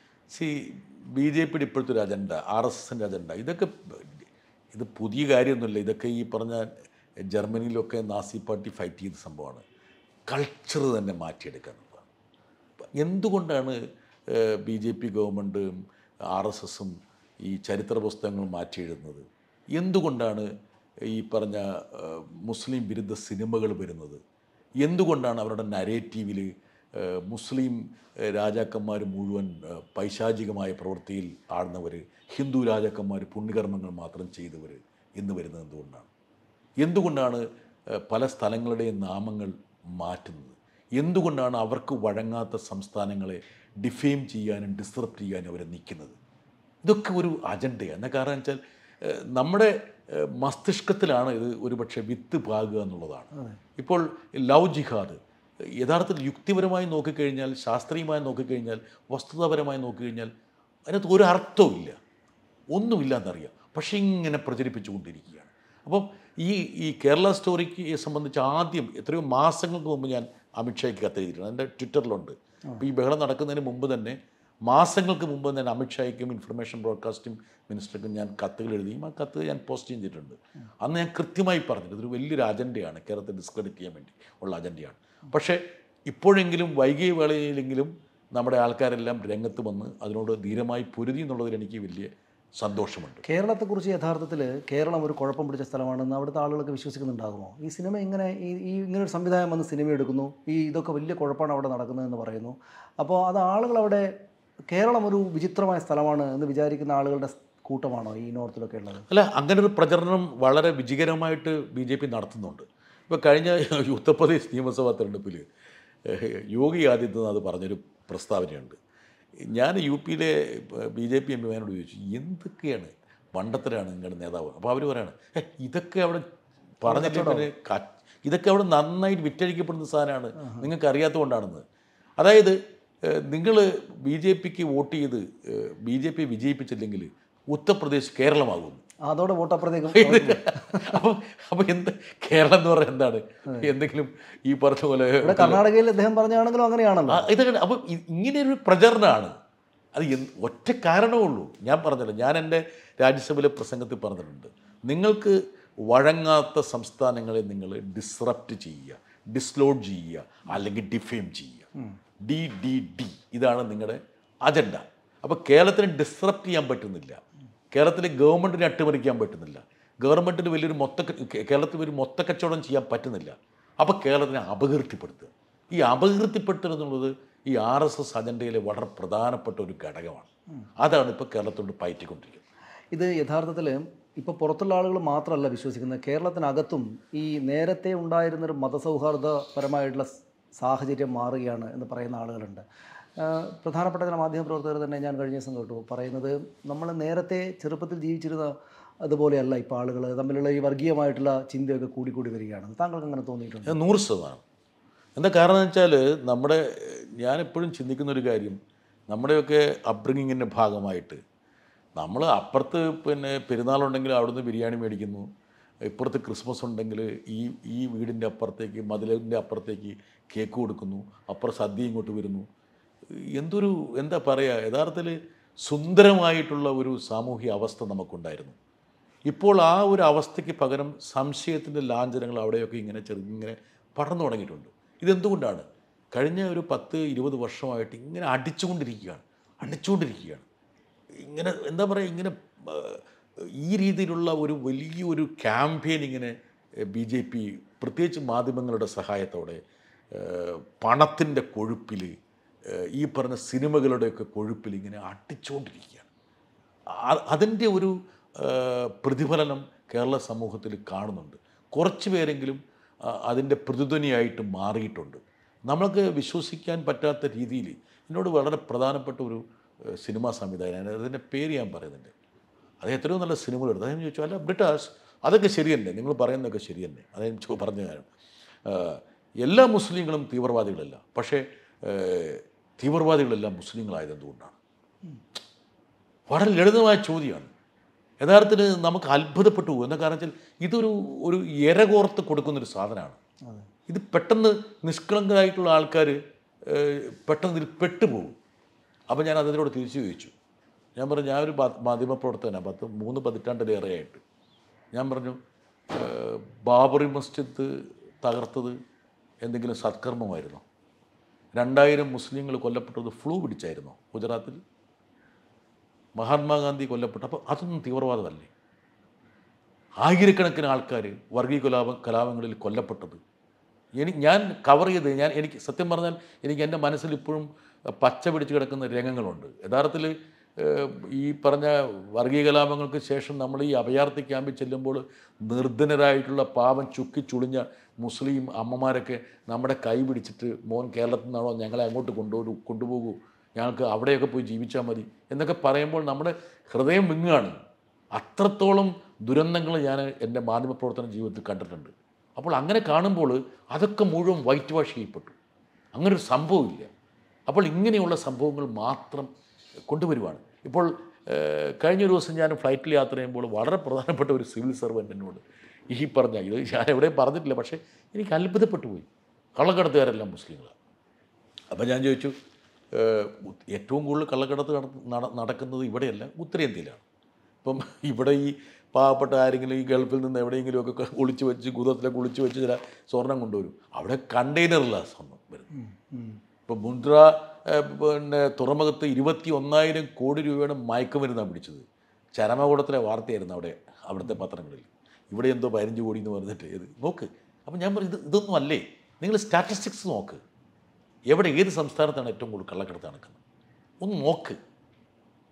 സി ബി ജെ പിയുടെ ഇപ്പോഴത്തെ ഒരു അജണ്ട ആർ എസ് എസിൻ്റെ അജണ്ട ഇതൊക്കെ ഇത് പുതിയ കാര്യമൊന്നുമില്ല ഇതൊക്കെ ഈ പറഞ്ഞ ജർമ്മനിയിലൊക്കെ നാസി പാർട്ടി ഫൈറ്റ് ചെയ്ത സംഭവമാണ് കൾച്ചർ തന്നെ മാറ്റിയെടുക്കുക എന്നുള്ളതാണ് എന്തുകൊണ്ടാണ് ബി ജെ പി ഗവൺമെൻറ്റും ആർ എസ് എസും ഈ ചരിത്ര പുസ്തകങ്ങൾ മാറ്റിയെഴുതുന്നത് എന്തുകൊണ്ടാണ് ഈ പറഞ്ഞ ഏഹ്, മുസ്ലിം വിരുദ്ധ സിനിമകൾ വരുന്നത് എന്തുകൊണ്ടാണ് അവരുടെ നരേറ്റീവിൽ മുസ്ലിം ഏഹ്, രാജാക്കന്മാർ മുഴുവൻ ഏഹ്, പൈശാചികമായ പ്രവൃത്തിയിൽ ആടുന്നവർ ഹിന്ദു രാജാക്കന്മാർ പുണ്യകർമ്മങ്ങൾ മാത്രം ചെയ്തവർ എന്ന് വരുന്നത് എന്തുകൊണ്ടാണ് എന്തുകൊണ്ടാണ് ഏഹ്, പല സ്ഥലങ്ങളുടെയും നാമങ്ങൾ മാറ്റുന്നത് എന്തുകൊണ്ടാണ് അവർക്ക് വഴങ്ങാത്ത സംസ്ഥാനങ്ങളെ ഡിഫെയിം ചെയ്യാനും ഡിസ്റപ്റ്റ് ചെയ്യാനും അവർ നിൽക്കുന്നത് ഇതൊക്കെ ഒരു അജണ്ടയാണ് എന്താ കാരണം വെച്ചാൽ ഏഹ്, നമ്മുടെ ഏഹ്, മസ്തിഷ്കത്തിലാണ് ഇത് ഒരുപക്ഷെ വിത്ത് പാകുക എന്നുള്ളതാണ് ഇപ്പോൾ ലവ് ജിഹാദ് യഥാർത്ഥത്തിൽ യുക്തിപരമായി നോക്കിക്കഴിഞ്ഞാൽ ശാസ്ത്രീയമായി നോക്കിക്കഴിഞ്ഞാൽ വസ്തുതാപരമായി നോക്കിക്കഴിഞ്ഞാൽ അതിനകത്ത് ഒരു അർത്ഥവും ഇല്ല ഒന്നുമില്ല എന്നറിയാം പക്ഷേ ഇങ്ങനെ പ്രചരിപ്പിച്ചുകൊണ്ടിരിക്കുകയാണ് അപ്പം ഈ ഈ കേരള സ്റ്റോറിക്ക് സംബന്ധിച്ച് ആദ്യം എത്രയോ മാസങ്ങൾക്ക് മുമ്പ് ഞാൻ അമിത്ഷായ്ക്ക് കത്തെഴുതിയിട്ടുണ്ട് എൻ്റെ ട്വിറ്ററിലുണ്ട് അപ്പോൾ ഈ ബഹളം നടക്കുന്നതിന് മുമ്പ് തന്നെ മാസങ്ങൾക്ക് മുമ്പ് ഞാൻ അമിത്ഷായ്ക്കും ഇൻഫർമേഷൻ ബ്രോഡ്കാസ്റ്റിംഗ് മിനിസ്റ്റർക്കും ഞാൻ കത്തുകൾ എഴുതിയും ആ കത്ത് ഞാൻ പോസ്റ്റ് ചെയ്തിട്ടുണ്ട് അന്ന് ഞാൻ കൃത്യമായി പറഞ്ഞിട്ട് ഇതൊരു വലിയൊരു അജണ്ടയാണ് കേരളത്തെ ഡിസ്ക്രെഡിറ്റ് ചെയ്യാൻ വേണ്ടി ഉള്ള അജണ്ടയാണ് പക്ഷേ ഇപ്പോഴെങ്കിലും വൈകിയ വേളയിലെങ്കിലും നമ്മുടെ ആൾക്കാരെല്ലാം രംഗത്ത് വന്ന് അതിനോട് ധീരമായി പൊരുതി എന്നുള്ളതിൽ എനിക്ക് വലിയ സന്തോഷമുണ്ട് കേരളത്തെക്കുറിച്ച് യഥാർത്ഥത്തിൽ കേരളം ഒരു കുഴപ്പം പിടിച്ച സ്ഥലമാണെന്ന് അവിടുത്തെ ആളുകളൊക്കെ വിശ്വസിക്കുന്നുണ്ടാകുമോ ഈ സിനിമ ഇങ്ങനെ ഈ ഈ ഇങ്ങനെ ഒരു സംവിധാനം വന്ന് സിനിമ എടുക്കുന്നു ഈ ഇതൊക്കെ വലിയ കുഴപ്പമാണ് അവിടെ നടക്കുന്നതെന്ന് പറയുന്നു അപ്പോൾ അത് ആളുകൾ അവിടെ കേരളം ഒരു വിചിത്രമായ സ്ഥലമാണ് എന്ന് വിചാരിക്കുന്ന ആളുകളുടെ കൂട്ടമാണോ ഈ നോർത്തിലൊക്കെ ഉള്ളത് അല്ല അങ്ങനെ ഒരു പ്രചരണം വളരെ വിജയകരമായിട്ട് ബി ജെ പി നടത്തുന്നുണ്ട് ഇപ്പോൾ കഴിഞ്ഞ ഉത്തർപ്രദേശ് നിയമസഭാ തെരഞ്ഞെടുപ്പിൽ യോഗി ആദിത്യനാഥ് പറഞ്ഞൊരു പ്രസ്താവനയുണ്ട് ഞാൻ യു പിയിലെ ബി ജെ പി എം പിമാരോട് ചോദിച്ചു എന്തൊക്കെയാണ് പണ്ടത്തിലാണ് നിങ്ങളുടെ നേതാവ് അപ്പോൾ അവർ പറയാണ് "ഏ, ഇതൊക്കെ അവിടെ പറഞ്ഞിട്ട് പിന്നെ ക- ഇതൊക്കെ അവിടെ നന്നായിട്ട് വിറ്റഴിക്കപ്പെടുന്ന സാധനമാണ് നിങ്ങൾക്ക് അറിയാത്തതുകൊണ്ടാണെന്ന് അതായത് നിങ്ങൾ ബി ജെ പിക്ക് വോട്ട് ചെയ്ത് ബി ജെ പി വിജയിപ്പിച്ചില്ലെങ്കിൽ ഉത്തർപ്രദേശ് കേരളമാകുന്നു അതോടെ വോട്ടപ്പുറത്തേക്കും അപ്പം അപ്പം എന്ത് കേരളം എന്ന് പറയുന്നത് എന്താണ് എന്തെങ്കിലും ഈ പറഞ്ഞ പോലെ ഇവിടെ കർണാടകയിൽ അദ്ദേഹം പറഞ്ഞാണെങ്കിലും അങ്ങനെയാണല്ലോ ആ, ഇതൊക്കെ അപ്പം ഇ- ഇങ്ങനെ ഒരു പ്രചരണമാണ് അത് എന്ത് ഒറ്റ കാരണമേ ഉള്ളൂ ഞാൻ പറഞ്ഞല്ലോ ഞാൻ എൻ്റെ രാജ്യസഭയിലെ പ്രസംഗത്തിൽ പറഞ്ഞിട്ടുണ്ട് നിങ്ങൾക്ക് വഴങ്ങാത്ത സംസ്ഥാനങ്ങളെ നിങ്ങൾ ഡിസ്റപ്റ്റ് ചെയ്യുക ഡിസ്ലോഡ് ചെയ്യുക അല്ലെങ്കിൽ ഡിഫെയിം ചെയ്യുക ഡി ഡി ഡി ഇതാണ് നിങ്ങളുടെ അജണ്ട അപ്പോൾ കേരളത്തിന് ഡിസ്റപ്റ്റ് ചെയ്യാൻ പറ്റുന്നില്ല കേരളത്തിലെ ഗവൺമെൻറ്റിനെ അട്ടിമറിക്കാൻ പറ്റുന്നില്ല ഗവൺമെൻറ്റിന് വലിയൊരു മൊത്ത കേരളത്തിൽ ഒരു മൊത്തക്കച്ചവടം ചെയ്യാൻ പറ്റുന്നില്ല അപ്പോൾ കേരളത്തിനെ അപകീർത്തിപ്പെടുത്തുക ഈ അപകീർത്തിപ്പെടുത്തുക എന്നുള്ളത് ഈ ആർ എസ് എസ് അജണ്ടയിലെ വളരെ പ്രധാനപ്പെട്ട ഒരു ഘടകമാണ് അതാണ് ഇപ്പോൾ കേരളത്തോട് പയറ്റിക്കൊണ്ടിരിക്കുന്നത് ഇത് യഥാർത്ഥത്തിൽ ഇപ്പോൾ പുറത്തുള്ള ആളുകൾ മാത്രമല്ല വിശ്വസിക്കുന്നത് കേരളത്തിനകത്തും ഈ നേരത്തെ ഉണ്ടായിരുന്നൊരു മതസൗഹാർദ്ദപരമായിട്ടുള്ള സ് സാഹചര്യം മാറുകയാണ് എന്ന് പറയുന്ന ആളുകളുണ്ട് ആ, പ്രധാനപ്പെട്ട ചില മാധ്യമപ്രവർത്തകർ തന്നെ ഞാൻ കഴിഞ്ഞ ദിവസം കേട്ടു പറയുന്നത് നമ്മൾ നേരത്തെ ചെറുപ്പത്തിൽ ജീവിച്ചിരുന്ന അതുപോലെയല്ല ഇപ്പോൾ ആളുകൾ തമ്മിലുള്ള ഈ വർഗീയമായിട്ടുള്ള ചിന്തയൊക്കെ കൂടിക്കൂടി വരികയാണ് താങ്കൾക്ക് അങ്ങനെ തോന്നിയിട്ടുണ്ട് അത് നൂറ് ശതമാനം എന്താ കാരണം എന്ന് വെച്ചാൽ നമ്മുടെ ഞാനെപ്പോഴും ചിന്തിക്കുന്ന ഒരു കാര്യം നമ്മുടെയൊക്കെ അപ്ബ്രിങ്ങിങ്ങിൻ്റെ ഭാഗമായിട്ട് നമ്മൾ അപ്പുറത്ത് പിന്നെ പെരുന്നാളുണ്ടെങ്കിൽ അവിടുന്ന് ബിരിയാണി മേടിക്കുന്നു ഇപ്പുറത്ത് ക്രിസ്മസ് ഉണ്ടെങ്കിൽ ഈ ഈ വീടിൻ്റെ അപ്പുറത്തേക്ക് മതിലിൻ്റെ അപ്പുറത്തേക്ക് കേക്ക് കൊടുക്കുന്നു അപ്പുറം സദ്യ ഇങ്ങോട്ട് വരുന്നു എന്തൊരു എന്താ പറയുക യഥാർത്ഥത്തിൽ സുന്ദരമായിട്ടുള്ള ഒരു സാമൂഹ്യ അവസ്ഥ നമുക്കുണ്ടായിരുന്നു ഇപ്പോൾ ആ ഒരു അവസ്ഥയ്ക്ക് പകരം സംശയത്തിൻ്റെ ലാഞ്ചനങ്ങൾ അവിടെയൊക്കെ ഇങ്ങനെ ചെറുങ്ങനെ പടർന്നു തുടങ്ങിയിട്ടുണ്ട് ഇതെന്തുകൊണ്ടാണ് കഴിഞ്ഞ ഒരു പത്ത് ഇരുപത് വർഷമായിട്ട് ഇങ്ങനെ അടിച്ചുകൊണ്ടിരിക്കുകയാണ് അടിച്ചുകൊണ്ടിരിക്കുകയാണ് ഇങ്ങനെ എന്താ പറയുക ഇങ്ങനെ ആ, ഈ രീതിയിലുള്ള ഒരു വലിയൊരു ക്യാമ്പയിൻ ഇങ്ങനെ ബി ജെ പി പ്രത്യേകിച്ച് മാധ്യമങ്ങളുടെ സഹായത്തോടെ പണത്തിൻ്റെ കൊഴുപ്പിൽ ഈ പറഞ്ഞ സിനിമകളുടെയൊക്കെ കൊഴുപ്പിൽ ഇങ്ങനെ അടിച്ചുകൊണ്ടിരിക്കുകയാണ് അ- അതിൻ്റെ ഒരു ആ, പ്രതിഫലനം കേരള സമൂഹത്തിൽ കാണുന്നുണ്ട് കുറച്ച് പേരെങ്കിലും ആ, അതിൻ്റെ പ്രതിധ്വനിയായിട്ട് മാറിയിട്ടുണ്ട് നമ്മൾക്ക് വിശ്വസിക്കാൻ പറ്റാത്ത രീതിയിൽ എന്നോട് വളരെ പ്രധാനപ്പെട്ട ഒരു ആ, സിനിമാ സംവിധായകൻ അതിൻ്റെ പേര് ഞാൻ പറയുന്നുണ്ട് അത് എത്രയോ നല്ല സിനിമകൾ എടുത്തു അദ്ദേഹം ചോദിച്ചു അല്ല ബ്രിട്ടാസ് അതൊക്കെ ശരി തന്നെ നിങ്ങൾ പറയുന്നതൊക്കെ ശരി തന്നെ അദ്ദേഹം ചോ- പറഞ്ഞു തരാം ആ, എല്ലാ മുസ്ലിങ്ങളും തീവ്രവാദികളല്ല പക്ഷേ ആ, തീവ്രവാദികളെല്ലാം മുസ്ലിങ്ങളായത് എന്തുകൊണ്ടാണ് വളരെ ലളിതമായ ചോദ്യമാണ് യഥാർത്ഥത്തിൽ നമുക്ക് അത്ഭുതപ്പെട്ടു പോകും എന്താ കാരണം വെച്ചാൽ ഇതൊരു ഒരു ഇരകോർത്ത് കൊടുക്കുന്നൊരു സാധനമാണ് ഇത് പെട്ടെന്ന് നിഷ്കളങ്കരായിട്ടുള്ള ആൾക്കാർ പെട്ടെന്ന് ഇതിൽ പെട്ടുപോകും അപ്പോൾ ഞാൻ അതിനോട് തിരിച്ചു ചോദിച്ചു ഞാൻ പറഞ്ഞു ഞാൻ ഒരു മാ- മാധ്യമപ്രവർത്തകനാണ് പത്ത് മൂന്ന് പതിറ്റാണ്ടിലേറെയായിട്ട് ഞാൻ പറഞ്ഞു ഏഹ്, ബാബറി മസ്ജിദ് തകർത്തത് എന്തെങ്കിലും സത്കർമ്മമായിരുന്നോ രണ്ടായിരം മുസ്ലിങ്ങൾ കൊല്ലപ്പെട്ടത് ഫ്ലൂ പിടിച്ചായിരുന്നോ ഗുജറാത്തിൽ മഹാത്മാഗാന്ധി കൊല്ലപ്പെട്ടു അപ്പോൾ അതൊന്നും തീവ്രവാദമല്ലേ ആയിരക്കണക്കിന് ആൾക്കാർ വർഗീയ കലാപ കലാപങ്ങളിൽ കൊല്ലപ്പെട്ടത് എനിക്ക് ഞാൻ കവർ ചെയ്ത് ഞാൻ എനിക്ക് സത്യം പറഞ്ഞാൽ എനിക്ക് എൻ്റെ മനസ്സിൽ ഇപ്പോഴും പച്ച പിടിച്ച് കിടക്കുന്ന രംഗങ്ങളുണ്ട് യഥാർത്ഥത്തിൽ ഏഹ്, ഈ പറഞ്ഞ വർഗീയ കലാപങ്ങൾക്ക് ശേഷം നമ്മൾ ഈ അഭയാർത്ഥി ക്യാമ്പിൽ ചെല്ലുമ്പോൾ നിർധനരായിട്ടുള്ള പാവം ചുക്കി ചുളിഞ്ഞ മുസ്ലിം അമ്മമാരൊക്കെ നമ്മുടെ കൈ പിടിച്ചിട്ട് മോൻ കേരളത്തിൽ നിന്നാണോ ഞങ്ങളെ അങ്ങോട്ട് കൊണ്ടുപോകൂ കൊണ്ടുപോകൂ ഞങ്ങൾക്ക് അവിടെയൊക്കെ പോയി ജീവിച്ചാൽ മതി എന്നൊക്കെ പറയുമ്പോൾ നമ്മുടെ ഹൃദയം വിങ്ങുകയാണ് അത്രത്തോളം ദുരന്തങ്ങൾ ഞാൻ എൻ്റെ മാധ്യമപ്രവർത്തന ജീവിതത്തിൽ കണ്ടിട്ടുണ്ട് അപ്പോൾ അങ്ങനെ കാണുമ്പോൾ അതൊക്കെ മുഴുവൻ വൈറ്റ് വാഷ് ചെയ്യപ്പെട്ടു അങ്ങനൊരു സംഭവമില്ല അപ്പോൾ ഇങ്ങനെയുള്ള സംഭവങ്ങൾ മാത്രം കൊണ്ടുവരുവാണ് ഇപ്പോൾ ഏഹ്, കഴിഞ്ഞൊരു ദിവസം ഞാൻ ഫ്ലൈറ്റിൽ യാത്ര ചെയ്യുമ്പോൾ വളരെ പ്രധാനപ്പെട്ട ഒരു സിവിൽ സർവൻ്റ് എന്നോട് ഈ പറഞ്ഞ ഇത് ഞാൻ എവിടെയും പറഞ്ഞിട്ടില്ല പക്ഷേ എനിക്ക് അത്ഭുതപ്പെട്ടു പോയി കള്ളക്കടത്തുകാരെല്ലാം മുസ്ലിങ്ങളാണ് അപ്പോൾ ഞാൻ ചോദിച്ചു ഏഹ്, ഉ- ഏറ്റവും കൂടുതൽ കള്ളക്കടത്ത് നട- നട- നടക്കുന്നത് ഇവിടെയല്ല ഉത്തരേന്ത്യയിലാണ് ഇപ്പം ഇവിടെ ഈ പാവപ്പെട്ട ആരെങ്കിലും ഈ ഗൾഫിൽ നിന്ന് എവിടെയെങ്കിലുമൊക്കെ ക- ഒളിച്ച് വെച്ച് ഗുദത്തിലൊക്കെ ഒളിച്ച് വെച്ച് ചില സ്വർണം കൊണ്ടുവരും അവിടെ കണ്ടെയ്നറിലാണ് സ്വർണം വരുന്നത് ഇപ്പോൾ മുന്ദ്ര ഏഹ്, പിന്നെ തുറമുഖത്ത് ഇരുപത്തി ഒന്നായിരം കോടി രൂപയുടെ മയക്കുമരുന്നാണ് പിടിച്ചത് ചരമകൂടത്തിലെ വാർത്തയായിരുന്നു അവിടെ അവിടുത്തെ പത്രങ്ങളിൽ ഇവിടെ എന്തോ പതിനഞ്ച് കോടി എന്ന് പറഞ്ഞിട്ട് ഇത് നോക്ക് അപ്പം ഞാൻ പറഞ്ഞു ഇത് ഇതൊന്നും അല്ലേ നിങ്ങൾ സ്റ്റാറ്റിസ്റ്റിക്സ് നോക്ക് എവിടെ ഏത് സംസ്ഥാനത്താണ് ഏറ്റവും കൂടുതൽ കള്ളക്കടത്ത് നടക്കുന്നത് ഒന്ന് നോക്ക്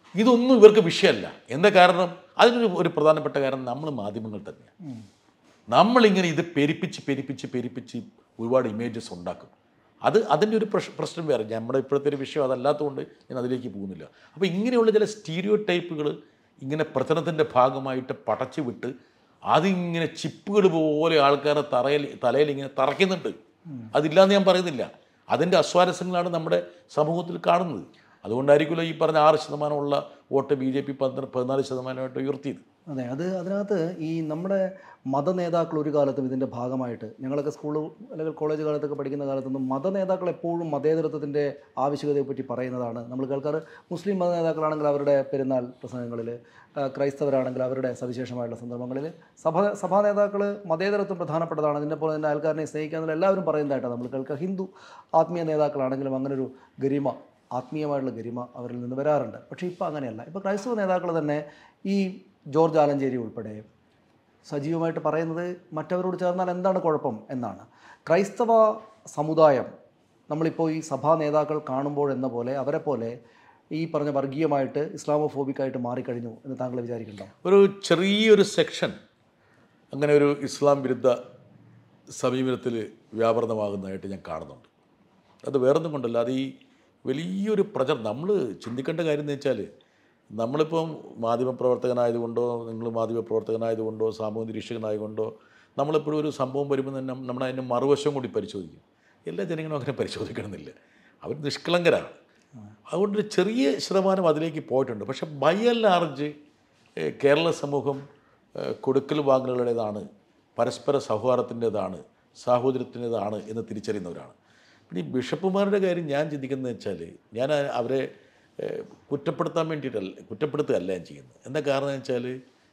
ഇതൊന്നും ഇവർക്ക് വിഷയമല്ല എന്താ കാരണം അതിനൊരു ഒരു പ്രധാനപ്പെട്ട കാരണം നമ്മൾ മാധ്യമങ്ങൾ തന്നെയാണ് നമ്മളിങ്ങനെ ഇത് പെരിപ്പിച്ച് പെരിപ്പിച്ച് പെരിപ്പിച്ച് ഒരുപാട് ഇമേജസ് ഉണ്ടാക്കും അത് അതിൻ്റെ ഒരു പ്രശ് പ്രശ്നം വേറെ നമ്മുടെ ഇപ്പോഴത്തെ ഒരു വിഷയം അതല്ലാത്തതുകൊണ്ട് ഞാൻ അതിലേക്ക് പോകുന്നില്ല അപ്പോൾ ഇങ്ങനെയുള്ള ചില സ്റ്റീരിയോ ടൈപ്പുകൾ ഇങ്ങനെ പ്രചരണത്തിൻ്റെ ഭാഗമായിട്ട് പടച്ചു വിട്ട് അതിങ്ങനെ ചിപ്പുകൾ പോലെ ആൾക്കാരെ തറയിൽ തലയിൽ ഇങ്ങനെ തറയ്ക്കുന്നുണ്ട് അതില്ലാന്ന് ഞാൻ പറയുന്നില്ല അതിൻ്റെ അസ്വാരസ്യങ്ങളാണ് നമ്മുടെ സമൂഹത്തിൽ കാണുന്നത് അതുകൊണ്ടായിരിക്കുമല്ലോ ഈ പറഞ്ഞ ആറ് ശതമാനമുള്ള വോട്ട് ബി ജെ പി പന്ത്രണ്ട് പതിനാല് ശതമാനമായിട്ട് ഉയർത്തിയത് അതെ അത് അതിനകത്ത് ഈ നമ്മുടെ മത നേതാക്കൾ ഒരു കാലത്തും ഇതിൻ്റെ ഭാഗമായിട്ട് ഞങ്ങളൊക്കെ സ്കൂൾ അല്ലെങ്കിൽ കോളേജ് കാലത്തൊക്കെ പഠിക്കുന്ന കാലത്തൊന്നും മത നേതാക്കൾ എപ്പോഴും മതേതരത്വത്തിൻ്റെ ആവശ്യകതയെപ്പറ്റി പറയുന്നതാണ് നമ്മൾ കേൾക്കാറ് മുസ്ലിം മത നേതാക്കളാണെങ്കിൽ അവരുടെ പെരുന്നാൾ പ്രസംഗങ്ങളിൽ ആ, ക്രൈസ്തവരാണെങ്കിൽ അവരുടെ സവിശേഷമായിട്ടുള്ള സന്ദർഭങ്ങളിൽ സഭ സഭാ നേതാക്കൾ മതേതരത്വം പ്രധാനപ്പെട്ടതാണ് അതിൻ്റെ പോലെ തന്നെ അയൽക്കാരനെ സ്നേഹിക്കാന്നുള്ള എല്ലാവരും പറയുന്നതായിട്ടാണ് നമ്മൾ കേൾക്കുക ഹിന്ദു ആത്മീയ നേതാക്കളാണെങ്കിലും അങ്ങനൊരു ഗരിമ ആത്മീയമായിട്ടുള്ള ഗരിമ അവരിൽ നിന്ന് വരാറുണ്ട് പക്ഷേ ഇപ്പോൾ അങ്ങനെയല്ല ഇപ്പോൾ ക്രൈസ്തവ നേതാക്കൾ തന്നെ ഈ ജോർജ് ആലഞ്ചേരി ഉൾപ്പെടെ സജീവമായിട്ട് പറയുന്നത് മറ്റവരോട് ചേർന്നാൽ എന്താണ് കുഴപ്പം എന്നാണ് ക്രൈസ്തവ സമുദായം നമ്മളിപ്പോൾ ഈ സഭാ നേതാക്കൾ കാണുമ്പോൾ എന്ന പോലെ അവരെ പോലെ ഈ പറഞ്ഞ വർഗീയമായിട്ട് ഇസ്ലാമോഫോബിക്കായിട്ട് മാറിക്കഴിഞ്ഞു എന്ന് താങ്കൾ വിചാരിക്കണ്ടോ ഒരു ചെറിയൊരു സെക്ഷൻ അങ്ങനെ ഒരു ഇസ്ലാം വിരുദ്ധ സമീപനത്തിൽ വ്യാപൃതമാകുന്നതായിട്ട് ഞാൻ കാണുന്നുണ്ട് അത് വേറൊന്നും കൊണ്ടല്ല അത് ഈ വലിയൊരു പ്രചരണം നമ്മൾ ചിന്തിക്കേണ്ട കാര്യം എന്ന് വെച്ചാൽ നമ്മളിപ്പം മാധ്യമപ്രവർത്തകനായതുകൊണ്ടോ നിങ്ങൾ മാധ്യമപ്രവർത്തകനായതുകൊണ്ടോ സാമൂഹ്യ നിരീക്ഷകനായതുകൊണ്ടോ നമ്മളെപ്പോഴും ഒരു സംഭവം വരുമ്പോൾ തന്നെ നമ്മൾ അതിൻ്റെ മറുവശം കൂടി പരിശോധിക്കും എല്ലാ ജനങ്ങളും അങ്ങനെ പരിശോധിക്കണമെന്നില്ല അവർ നിഷ്കളങ്കരാണ് അതുകൊണ്ട് ഒരു ചെറിയ ശതമാനം അതിലേക്ക് പോയിട്ടുണ്ട് പക്ഷെ ബൈ ആൻഡ് ലാർജ് ഏഹ്, കേരള സമൂഹം ഏഹ്, കൊടുക്കൽ വാങ്ങലുകളുടേതാണ് പരസ്പര സൗഹാർദ്ദത്തിൻ്റെതാണ് സാഹോദര്യത്തിൻ്റെതാണ് എന്ന് തിരിച്ചറിയുന്നവരാണ് പിന്നെ ഈ ബിഷപ്പുമാരുടെ കാര്യം ഞാൻ ചിന്തിക്കുന്നത് വെച്ചാൽ ഞാൻ ആ- അവരെ ഏഹ്, കുറ്റപ്പെടുത്താൻ വേണ്ടിയിട്ടല്ല കുറ്റപ്പെടുത്തുകയല്ല ഞാൻ ചെയ്യുന്നത് എന്താ കാരണം എന്ന് വെച്ചാൽ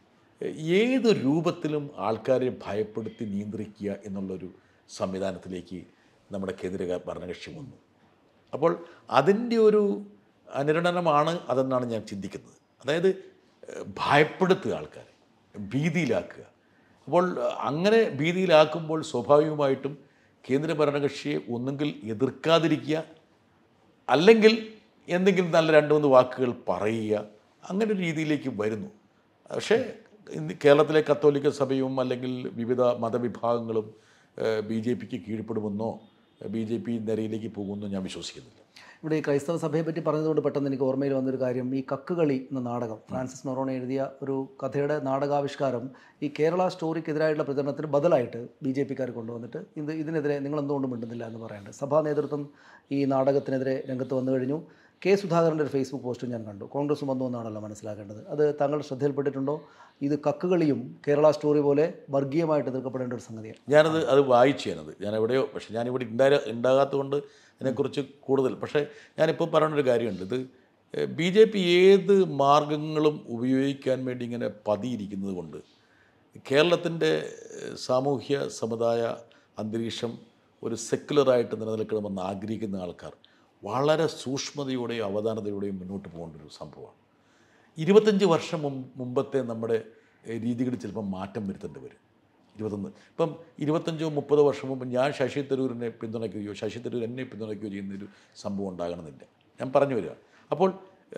ഏത് രൂപത്തിലും ആൾക്കാരെ ഭയപ്പെടുത്തി നിയന്ത്രിക്കുക എന്നുള്ളൊരു സംവിധാനത്തിലേക്ക് നമ്മുടെ കേന്ദ്ര ഭരണകക്ഷി വന്നു അപ്പോൾ അതിൻ്റെ ഒരു അനുരണനമാണ് അതെന്നാണ് ഞാൻ ചിന്തിക്കുന്നത് അതായത് ഏഹ്, ഭയപ്പെടുത്തുക ആൾക്കാരെ ഭീതിയിലാക്കുക അപ്പോൾ അഹ്, അങ്ങനെ ഭീതിയിലാക്കുമ്പോൾ സ്വാഭാവികമായിട്ടും കേന്ദ്ര ഭരണകക്ഷിയെ ഒന്നുകിൽ എതിർക്കാതിരിക്കുക അല്ലെങ്കിൽ എന്തെങ്കിലും നല്ല രണ്ട് മൂന്ന് വാക്കുകൾ പറയുക അങ്ങനെ ഒരു രീതിയിലേക്ക് വരുന്നു പക്ഷേ ഇന്ന് കേരളത്തിലെ കത്തോലിക്ക സഭയും അല്ലെങ്കിൽ വിവിധ മതവിഭാഗങ്ങളും ബി ജെ പിക്ക് കീഴ്പ്പെടുമെന്നോ ബി ജെ പി നിരയിലേക്ക് പോകുമെന്നോ ഞാൻ വിശ്വസിക്കുന്നില്ല ഇവിടെ ഈ ക്രൈസ്തവ സഭയെ പറ്റി പറഞ്ഞതുകൊണ്ട് പെട്ടെന്ന് എനിക്ക് ഓർമ്മയിൽ വന്നൊരു കാര്യം ഈ കക്കുകളി എന്ന നാടകം ഫ്രാൻസിസ് നൊറോണ എഴുതിയ ഒരു കഥയുടെ നാടകാവിഷ്കാരം ഈ കേരള സ്റ്റോറിക്കെതിരായിട്ടുള്ള പ്രചരണത്തിന് ബദലായിട്ട് ബി ജെ പിക്കാർ കൊണ്ടുവന്നിട്ട് ഇത് ഇതിനെതിരെ നിങ്ങൾ എന്തുകൊണ്ട് മിണ്ടുന്നില്ല എന്ന് പറയുന്നുണ്ട് സഭാ നേതൃത്വം ഈ നാടകത്തിനെതിരെ രംഗത്ത് വന്നു കഴിഞ്ഞു കെ സുധാകരൻ്റെ ഒരു ഫേസ്ബുക്ക് പോസ്റ്റും ഞാൻ കണ്ടു കോൺഗ്രസ് വന്നു എന്നാണല്ലോ മനസ്സിലാക്കേണ്ടത് അത് താങ്കളുടെ ശ്രദ്ധയിൽപ്പെട്ടിട്ടുണ്ടോ ഇത് കക്കുകളിയും കേരള സ്റ്റോറി പോലെ വർഗീയമായിട്ട് എതിർക്കപ്പെടേണ്ട ഒരു സംഗതിയാണ് ഞാനത് അത് വായിച്ചു ഞാനത് ഞാൻ എവിടെയോ പക്ഷേ ഞാനിവിടെ ഉണ്ടായ ഉണ്ടാകാത്തതുകൊണ്ട് അതിനെക്കുറിച്ച് കൂടുതൽ പക്ഷേ ഞാനിപ്പോൾ പറയുന്നൊരു കാര്യമുണ്ട് ഇത് ബി ജെ പി ഏത് മാർഗങ്ങളും ഉപയോഗിക്കാൻ വേണ്ടി ഇങ്ങനെ പതിയിരിക്കുന്നത് കൊണ്ട് കേരളത്തിൻ്റെ ഏഹ്, സാമൂഹ്യ സമുദായ അന്തരീക്ഷം ഒരു സെക്കുലറായിട്ട് നിലനിൽക്കണമെന്ന് ആഗ്രഹിക്കുന്ന ആൾക്കാർ വളരെ സൂക്ഷ്മതയോടെയും അവധാനതയോടെയും മുന്നോട്ട് പോകേണ്ട ഒരു സംഭവമാണ് ഇരുപത്തഞ്ച് വർഷം മുമ്പ് മുമ്പത്തെ നമ്മുടെ ഏഹ്, രീതികളിൽ ചിലപ്പോൾ മാറ്റം വരുത്തേണ്ടി വരും ഇരുപത്തൊന്ന് ഇപ്പം ഇരുപത്തഞ്ചോ മുപ്പതോ വർഷം മുമ്പ് ഞാൻ ശശി തരൂരിനെ പിന്തുണയ്ക്കുകയോ ശശി തരൂർ എന്നെ പിന്തുണയ്ക്കുകയോ ചെയ്യുന്നൊരു സംഭവം ഉണ്ടാകണമെന്നില്ല ഞാൻ പറഞ്ഞു വരിക അപ്പോൾ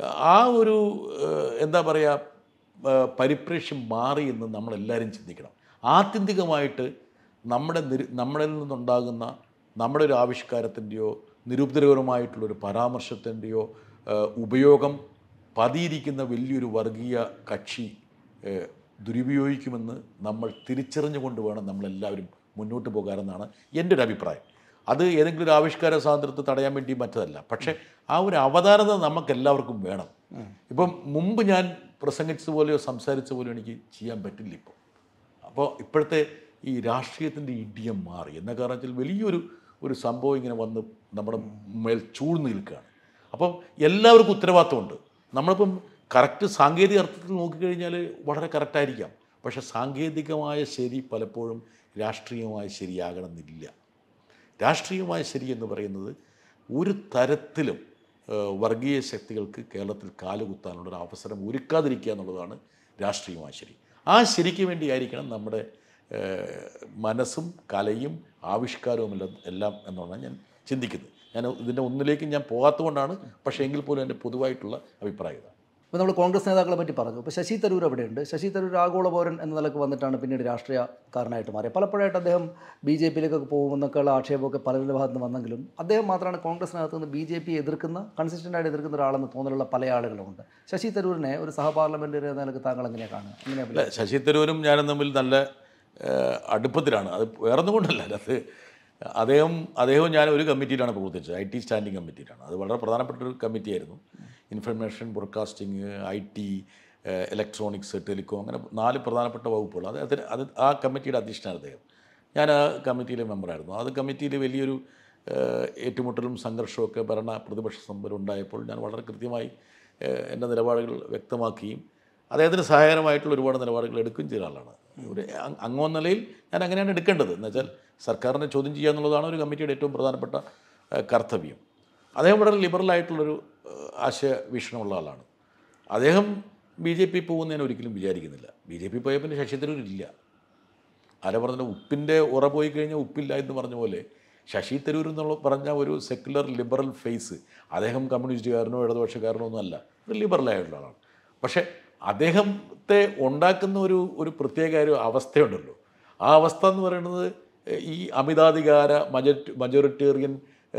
ആ ഒരു ഏഹ്, എന്താ പറയുക ഏഹ്, പരിപ്രേക്ഷ്യം മാറി എന്ന് നമ്മളെല്ലാവരും ചിന്തിക്കണം ആത്യന്തികമായിട്ട് നമ്മുടെ നിരു നമ്മളിൽ നിന്നുണ്ടാകുന്ന നമ്മുടെ ഒരു ആവിഷ്കാരത്തിൻ്റെയോ നിരുപദ്രവകരമായിട്ടുള്ളൊരു പരാമർശത്തിൻ്റെയോ ഏഹ്, ഉപയോഗം പതിയിരിക്കുന്ന വലിയൊരു വർഗീയ കക്ഷി ഏഹ്, ദുരുപയോഗിക്കുമെന്ന് നമ്മൾ തിരിച്ചറിഞ്ഞുകൊണ്ട് വേണം നമ്മളെല്ലാവരും മുന്നോട്ട് പോകാമെന്നാണ് എൻ്റെ ഒരു അഭിപ്രായം അത് ഏതെങ്കിലും ഒരു ആവിഷ്കാര സ്വാതന്ത്ര്യത്തെ തടയാൻ വേണ്ടി മറ്റതല്ല പക്ഷേ ആ ഒരു അവതാരത നമുക്ക് എല്ലാവർക്കും വേണം ഇപ്പം മുമ്പ് ഞാൻ പ്രസംഗിച്ചതുപോലെയോ സംസാരിച്ച പോലെയോ എനിക്ക് ചെയ്യാൻ പറ്റില്ല ഇപ്പോൾ അപ്പോൾ ഇപ്പോഴത്തെ ഈ രാഷ്ട്രീയത്തിൻ്റെ ഇടിയം മാറി എന്ന കാരണത്തിൽ വലിയൊരു ഒരു സംഭവം ഇങ്ങനെ വന്ന് നമ്മുടെ മേൽ ചൂഴ്ന്നു നിൽക്കുകയാണ് അപ്പം എല്ലാവർക്കും ഉത്തരവാദിത്തമുണ്ട് നമ്മളിപ്പം കറക്റ്റ് സാങ്കേതിക അർത്ഥത്തിൽ നോക്കിക്കഴിഞ്ഞാൽ വളരെ കറക്റ്റായിരിക്കാം പക്ഷേ സാങ്കേതികമായ ശരി പലപ്പോഴും രാഷ്ട്രീയമായ ശരിയാകണമെന്നില്ല രാഷ്ട്രീയമായ ശരി എന്ന് പറയുന്നത് ഒരു തരത്തിലും ഏഹ്, വർഗീയ ശക്തികൾക്ക് കേരളത്തിൽ കാലുകുത്താനുള്ള ഒരു അവസരം ഒരുക്കാതിരിക്കുക എന്നുള്ളതാണ് രാഷ്ട്രീയമായ ശരി ആ ശരിക്ക് വേണ്ടിയായിരിക്കണം നമ്മുടെ ഏഹ്, മനസ്സും കലയും ആവിഷ്കാരവും എല്ലാം എല്ലാം എന്നാണ് ഞാൻ ചിന്തിക്കുന്നത് ഞാൻ ഇതിൻ്റെ ഒന്നിലേക്കും ഞാൻ പോകാത്തതുകൊണ്ടാണ് പക്ഷേ എങ്കിൽ പോലും എൻ്റെ പൊതുവായിട്ടുള്ള അഭിപ്രായം ഇതാണ് ഇപ്പോൾ നമ്മൾ കോൺഗ്രസ് നേതാക്കളെ പറ്റി പറഞ്ഞു ഇപ്പോൾ ശശി തരൂർ അവിടെയുണ്ട് ശശി തരൂർ ആഗോള പൗരൻ എന്ന നിലക്ക് വന്നിട്ടാണ് പിന്നീട് രാഷ്ട്രീയക്കാരനായിട്ട് മാറിയത് പലപ്പോഴായിട്ട് അദ്ദേഹം ബി ജെ പിയിലേക്കൊക്കെ പോകുമെന്നൊക്കെയുള്ള ആക്ഷേപമൊക്കെ പലരുടെ ഭാഗത്ത് നിന്ന് വന്നെങ്കിലും അദ്ദേഹം മാത്രമാണ് കോൺഗ്രസിനകത്ത് നിന്ന് ബി ജെ പി എതിർക്കുന്ന കൺസിസ്റ്റൻ്റായിട്ട് എതിർക്കുന്ന ഒരാളെന്ന് തോന്നലുള്ള പല ആളുകളുമുണ്ട് ശശി തരൂരിനെ ഒരു സഹപാർലമെൻറ്ററി എന്ന നിലക്ക് താങ്കൾ എങ്ങനെയാണ് കാണുക എങ്ങനെയാണ് അല്ല ശശി തരൂരും ഞാനും തമ്മിൽ നല്ല ഏഹ്, അടുപ്പത്തിലാണ് അത് വേറൊന്നും കൊണ്ടല്ല അത് അദ്ദേഹം അദ്ദേഹവും ഞാൻ ഒരു കമ്മിറ്റിയിലാണ് പ്രവർത്തിച്ചത് ഐ ടി സ്റ്റാൻഡിംഗ് കമ്മിറ്റിയിലാണ് അത് വളരെ പ്രധാനപ്പെട്ട ഒരു കമ്മിറ്റിയായിരുന്നു information broadcasting I T electronics telecom അങ്ങനെ നാല് പ്രധാനപ്പെട്ട വകുപ്പുകൾ അത് അതിന് അത് ആ കമ്മിറ്റിയുടെ അധ്യക്ഷനാണ് അദ്ദേഹം ഞാൻ ആ കമ്മിറ്റിയിലെ മെമ്പറായിരുന്നു അത് കമ്മിറ്റിയിൽ വലിയൊരു ഏഹ്, ഏറ്റുമുട്ടലും സംഘർഷമൊക്കെ ഭരണ പ്രതിപക്ഷ സംഭരം ഉണ്ടായപ്പോൾ ഞാൻ വളരെ കൃത്യമായി ഏഹ്, എൻ്റെ നിലപാടുകൾ വ്യക്തമാക്കുകയും അദ്ദേഹത്തിന് സഹായകരമായിട്ടുള്ള ഒരുപാട് നിലപാടുകൾ എടുക്കുകയും ചെയ്ത ആളാണ് ഒരു അങ് അങ്ങോ നിലയിൽ ഞാൻ അങ്ങനെയാണ് എടുക്കേണ്ടത് എന്ന് വെച്ചാൽ സർക്കാരിനെ ചോദ്യം ചെയ്യുക എന്നുള്ളതാണ് ഒരു കമ്മിറ്റിയുടെ ഏറ്റവും പ്രധാനപ്പെട്ട ഏഹ്, കർത്തവ്യം അദ്ദേഹം വളരെ ലിബറലായിട്ടുള്ളൊരു ഏഹ്, ആശയ വീക്ഷണമുള്ള ആളാണ് അദ്ദേഹം ബി ജെ പി പോകുമെന്ന് ഞാൻ ഒരിക്കലും വിചാരിക്കുന്നില്ല ബി ജെ പി പോയ പിന്നെ ശശി തരൂരില്ല ആരാ പറഞ്ഞ ഉപ്പിൻ്റെ ഉറ പോയി കഴിഞ്ഞാൽ ഉപ്പില്ല എന്ന് പറഞ്ഞ പോലെ ശശി തരൂർ എന്നുള്ള പറഞ്ഞ ഒരു സെക്യുലർ ലിബറൽ ഫേസ് അദ്ദേഹം കമ്മ്യൂണിസ്റ്റുകാരനോ ഇടതുപക്ഷക്കാരനോ ഒന്നും അല്ല ഒരു ലിബറലായിട്ടുള്ള ആളാണ് പക്ഷേ അദ്ദേഹത്തെ ഉണ്ടാക്കുന്ന ഒരു ഒരു പ്രത്യേക ഒരു അവസ്ഥയുണ്ടല്ലോ ആ അവസ്ഥ എന്ന് പറയുന്നത് ഈ അമിതാധികാര മജറ്റ് മജോറിറ്റേറിയൻ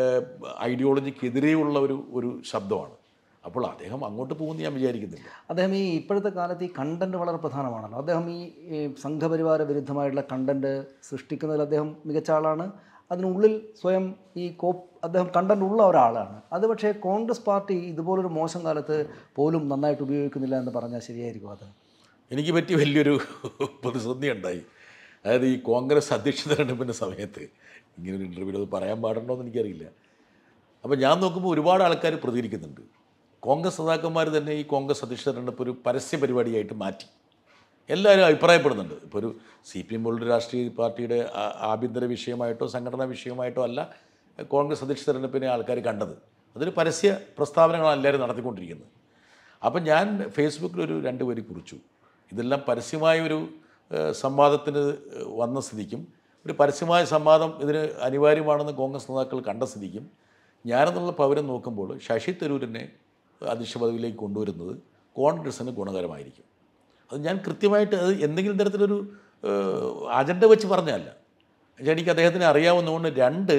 ഐഡിയോളജിക്കെതിരെയുള്ള ഒരു ഒരു ശബ്ദമാണ് അപ്പോൾ അദ്ദേഹം അങ്ങോട്ട് പോകുമെന്ന് ഞാൻ വിചാരിക്കുന്നില്ല അദ്ദേഹം ഈ ഇപ്പോഴത്തെ കാലത്ത് ഈ കണ്ടന്റ് വളരെ പ്രധാനമാണല്ലോ അദ്ദേഹം ഈ ഈ സംഘപരിവാര വിരുദ്ധമായിട്ടുള്ള കണ്ടന്റ് സൃഷ്ടിക്കുന്നതിൽ അദ്ദേഹം മികച്ച ആളാണ് അതിനുള്ളിൽ സ്വയം ഈ കോപ്പ് അദ്ദേഹം കണ്ടന്റ് ഉള്ള ഒരാളാണ് അത് പക്ഷേ കോൺഗ്രസ് പാർട്ടി ഇതുപോലൊരു മോശം കാലത്ത് പോലും നന്നായിട്ട് ഉപയോഗിക്കുന്നില്ല എന്ന് പറഞ്ഞാൽ ശരിയായിരിക്കും അത് എനിക്ക് പറ്റിയ വലിയൊരു പ്രതിസന്ധി ഉണ്ടായി അതായത് ഈ കോൺഗ്രസ് അധ്യക്ഷ തെരഞ്ഞെടുപ്പിൻ്റെ സമയത്ത് ഇങ്ങനെ ഒരു ഇൻ്റർവ്യൂവിൽ അത് പറയാൻ പാടുണ്ടോ എന്ന് എനിക്കറിയില്ല അപ്പോൾ ഞാൻ നോക്കുമ്പോൾ ഒരുപാട് ആൾക്കാർ പ്രതികരിക്കുന്നുണ്ട് കോൺഗ്രസ് നേതാക്കന്മാർ തന്നെ ഈ കോൺഗ്രസ് അധ്യക്ഷ തെരഞ്ഞെടുപ്പ് ഒരു പരസ്യ പരിപാടിയായിട്ട് മാറ്റി എല്ലാവരും അഭിപ്രായപ്പെടുന്നുണ്ട് ഇപ്പോൾ ഒരു സി പി എം പോലൊരു രാഷ്ട്രീയ പാർട്ടിയുടെ ആ- ആഭ്യന്തര വിഷയമായിട്ടോ സംഘടനാ വിഷയമായിട്ടോ അല്ല കോൺഗ്രസ് അധ്യക്ഷ തെരഞ്ഞെടുപ്പിനെ ആൾക്കാർ കണ്ടത് അതൊരു പരസ്യ പ്രസ്താവനകളാണ് എല്ലാവരും നടത്തിക്കൊണ്ടിരിക്കുന്നത് അപ്പം ഞാൻ ഫേസ്ബുക്കിൽ ഒരു രണ്ട് വരി കുറിച്ചു ഇതെല്ലാം പരസ്യമായ ഒരു ഏഹ്, സംവാദത്തിന് ഏഹ്, വന്ന സ്ഥിതിക്കും ഒരു പരസ്യമായ സംവാദം ഇതിന് അനിവാര്യമാണെന്ന് കോൺഗ്രസ് നേതാക്കൾ കണ്ട സ്ഥിതിക്കും ഞാനെന്നുള്ള പൗരൻ നോക്കുമ്പോൾ ശശി തരൂരിനെ അധ്യക്ഷ പദവിയിലേക്ക് കൊണ്ടുവരുന്നത് കോൺഗ്രസ്സിന് ഗുണകരമായിരിക്കും അത് ഞാൻ കൃത്യമായിട്ട് അത് എന്തെങ്കിലും തരത്തിലൊരു ഏഹ്, അജണ്ട വെച്ച് പറഞ്ഞതല്ല എന്നുവെച്ചാൽ എനിക്ക് അദ്ദേഹത്തിനെ അറിയാവുന്നതുകൊണ്ട് രണ്ട്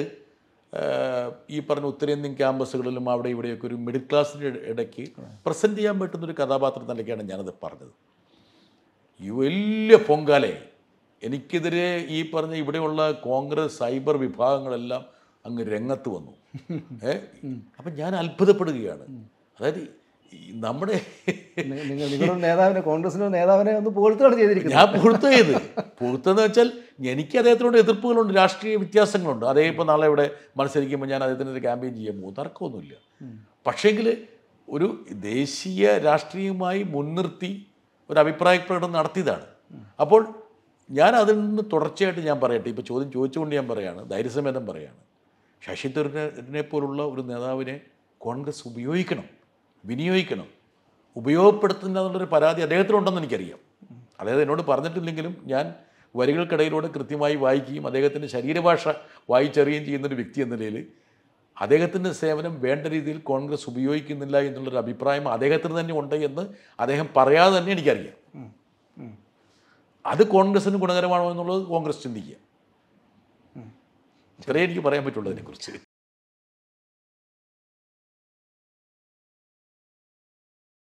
ഏഹ്, ഈ പറഞ്ഞ ഉത്തരേന്ത്യൻ ക്യാമ്പസുകളിലും അവിടെ ഇവിടെയൊക്കെ ഒരു മിഡിൽ ക്ലാസ്സിൻ്റെ ഇടയ്ക്ക് പ്രസൻറ്റ് ചെയ്യാൻ പറ്റുന്ന ഒരു കഥാപാത്രം നിലയ്ക്കാണ് ഞാനത് പറഞ്ഞത് ഈ വലിയ പൊങ്കാലയായി എനിക്കെതിരെ ഈ പറഞ്ഞ ഇവിടെയുള്ള കോൺഗ്രസ് സൈബർ വിഭാഗങ്ങളെല്ലാം അങ്ങ് രംഗത്ത് വന്നു ഏ അപ്പം ഞാൻ അത്ഭുതപ്പെടുകയാണ് അതായത് ഈ നമ്മുടെ നി- നിങ്ങൾ നിങ്ങളുടെ നേതാവിനെ കോൺഗ്രസിൻ്റെ നേതാവിനെ ഒന്ന് പുകഴ്ത്തുകയാണ് ചെയ്തിരിക്കുന്നത് ഞാൻ പുഴുത്ത ചെയ്ത് പുഴുത്തെന്ന് വെച്ചാൽ എനിക്ക് അദ്ദേഹത്തിനോട് എതിർപ്പുകളുണ്ട് രാഷ്ട്രീയ വ്യത്യാസങ്ങളുണ്ട് അതേ ഇപ്പോൾ നാളെ ഇവിടെ മത്സരിക്കുമ്പോൾ ഞാൻ അദ്ദേഹത്തിന് ഒരു ക്യാമ്പയിൻ ചെയ്യാൻ പോകും തർക്കമൊന്നുമില്ല പക്ഷേങ്കിൽ ഒരു ദേശീയ രാഷ്ട്രീയമായി മുൻനിർത്തി ഒരു അഭിപ്രായ പ്രകടനം നടത്തിയതാണ് അപ്പോൾ ഞാൻ അതിൽ നിന്ന് തുടർച്ചയായിട്ട് ഞാൻ പറയട്ടെ ഇപ്പോൾ ചോദ്യം ചോദിച്ചുകൊണ്ട് ഞാൻ പറയാണ് ധൈര്യസമേതം പറയാണ് ശശി തരൂരിനെ പോലുള്ള ഒരു നേതാവിനെ കോൺഗ്രസ് ഉപയോഗിക്കണം വിനിയോഗിക്കണം ഉപയോഗപ്പെടുത്തുന്ന എന്നുള്ളൊരു പരാതി അദ്ദേഹത്തിനുണ്ടെന്ന് എനിക്കറിയാം അതായത് എന്നോട് പറഞ്ഞിട്ടില്ലെങ്കിലും ഞാൻ വരികൾക്കിടയിലൂടെ കൃത്യമായി വായിക്കുകയും അദ്ദേഹത്തിൻ്റെ ശരീരഭാഷ വായിച്ചറിയുകയും ചെയ്യുന്നൊരു വ്യക്തി എന്ന നിലയിൽ അദ്ദേഹത്തിൻ്റെ സേവനം വേണ്ട രീതിയിൽ കോൺഗ്രസ് ഉപയോഗിക്കുന്നില്ല എന്നുള്ളൊരു അഭിപ്രായം അദ്ദേഹത്തിന് തന്നെ ഉണ്ട് എന്ന് അദ്ദേഹം പറയാതെ തന്നെ എനിക്കറിയാം അത് കോൺഗ്രസിന് ഗുണകരമാണോ എന്നുള്ളത് കോൺഗ്രസ് ചിന്തിക്കുക ഇത്രയേ എനിക്ക് പറയാൻ പറ്റുള്ളൂ അതിനെക്കുറിച്ച്